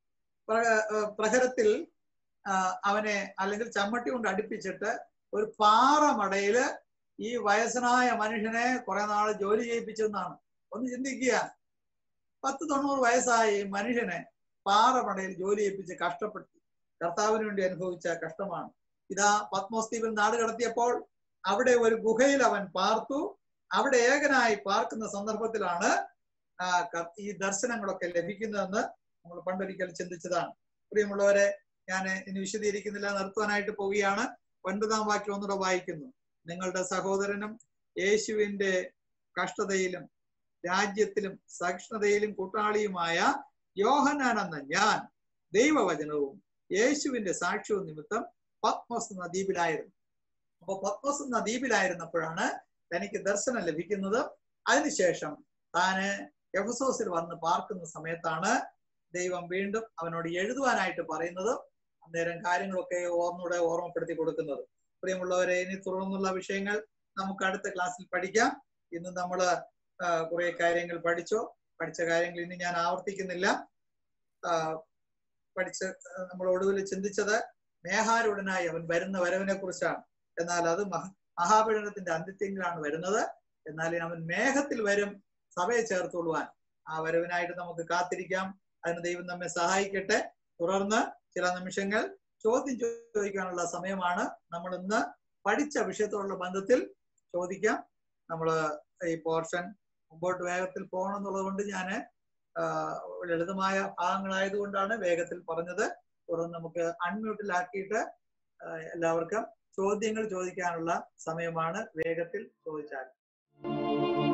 പ്രഹരത്തിൽ അവനെ അല്ലെങ്കിൽ ചമ്മട്ടി കൊണ്ട് അടുപ്പിച്ചിട്ട് ഒരു പാറമടയില് ഈ വയസ്സനായ മനുഷ്യനെ കുറെ നാൾ ജോലി ചെയ്യിപ്പിച്ചെന്നാണ് ഒന്ന് ചിന്തിക്കുക പത്ത് തൊണ്ണൂറ് വയസ്സായ ഈ മനുഷ്യനെ പാറമടയിൽ ജോലി ചെയ്യിപ്പിച്ച് കഷ്ടപ്പെടുത്തി കർത്താവിന് വേണ്ടി അനുഭവിച്ച കഷ്ടമാണ് ഇതാ പത്മോസ്തീപിൽ നാട് കടത്തിയപ്പോൾ അവിടെ ഒരു ഗുഹയിൽ അവൻ പാർത്തു അവിടെ ഏകനായി പാർക്കുന്ന സന്ദർഭത്തിലാണ് ഈ ദർശനങ്ങളൊക്കെ ലഭിക്കുന്നതെന്ന് നമ്മൾ പണ്ടൊരിക്കൽ ചിന്തിച്ചതാണ് പ്രിയമുള്ളവരെ ഞാൻ ഇനി വിശദീകരിക്കുന്നില്ല നിർത്തുവാനായിട്ട് പോവുകയാണ് ഒൻപതാം വാക്യം ഒന്നുകൂടെ വായിക്കുന്നു നിങ്ങളുടെ സഹോദരനും യേശുവിന്റെ കഷ്ടതയിലും രാജ്യത്തിലും സഹിഷ്ണുതയിലും കൂട്ടാളിയുമായ യോഹനാൻ എന്ന ഞാൻ ദൈവവചനവും യേശുവിന്റെ സാക്ഷ്യവും നിമിത്തം പത്മോസ് എന്ന ദ്വീപിലായിരുന്നു അപ്പൊ പത്മോസ് എന്ന ദ്വീപിലായിരുന്നപ്പോഴാണ് തനിക്ക് ദർശനം ലഭിക്കുന്നത് അതിനുശേഷം താന് എഫസോസിൽ വന്ന് പാർക്കുന്ന സമയത്താണ് ദൈവം വീണ്ടും അവനോട് എഴുതുവാനായിട്ട് പറയുന്നത് അന്നേരം കാര്യങ്ങളൊക്കെ ഓർമ്മൂടെ ഓർമ്മപ്പെടുത്തി കൊടുക്കുന്നത് പ്രിയമുള്ളവരെ ഇനി തുടർന്നുള്ള വിഷയങ്ങൾ നമുക്ക് അടുത്ത ക്ലാസ്സിൽ പഠിക്കാം ഇന്ന് നമ്മൾ കുറെ കാര്യങ്ങൾ പഠിച്ചോ പഠിച്ച കാര്യങ്ങൾ ഇനി ഞാൻ ആവർത്തിക്കുന്നില്ല പഠിച്ച് നമ്മൾ ഒടുവിൽ ചിന്തിച്ചത് മേഹാരൂഢനായി അവൻ വരുന്ന വരവിനെ കുറിച്ചാണ് എന്നാൽ അത് മഹാപീഡനത്തിന്റെ അന്ത്യത്തിലാണ് വരുന്നത് എന്നാൽ അവൻ മേഘത്തിൽ വരും സഭയെ ചേർത്തുകൊള്ളുവാൻ ആ വരവിനായിട്ട് നമുക്ക് കാത്തിരിക്കാം അതിന് ദൈവം നമ്മെ സഹായിക്കട്ടെ തുടർന്ന് ചില നിമിഷങ്ങൾ ചോദ്യം ചോദിക്കാനുള്ള സമയമാണ് നമ്മൾ ഇന്ന് പഠിച്ച വിഷയത്തോടുള്ള ബന്ധത്തിൽ ചോദിക്കാം നമ്മൾ ഈ പോർഷൻ മുമ്പോട്ട് വേഗത്തിൽ പോകണം എന്നുള്ളത് കൊണ്ട് ഞാൻ ലളിതമായ ഭാഗങ്ങളായതുകൊണ്ടാണ് വേഗത്തിൽ പറഞ്ഞത് തുടർന്ന് നമുക്ക് അൺമ്യൂട്ടിലാക്കിയിട്ട് എല്ലാവർക്കും ചോദ്യങ്ങൾ ചോദിക്കാനുള്ള സമയമാണ് വേഗത്തിൽ ചോദിച്ചാൽ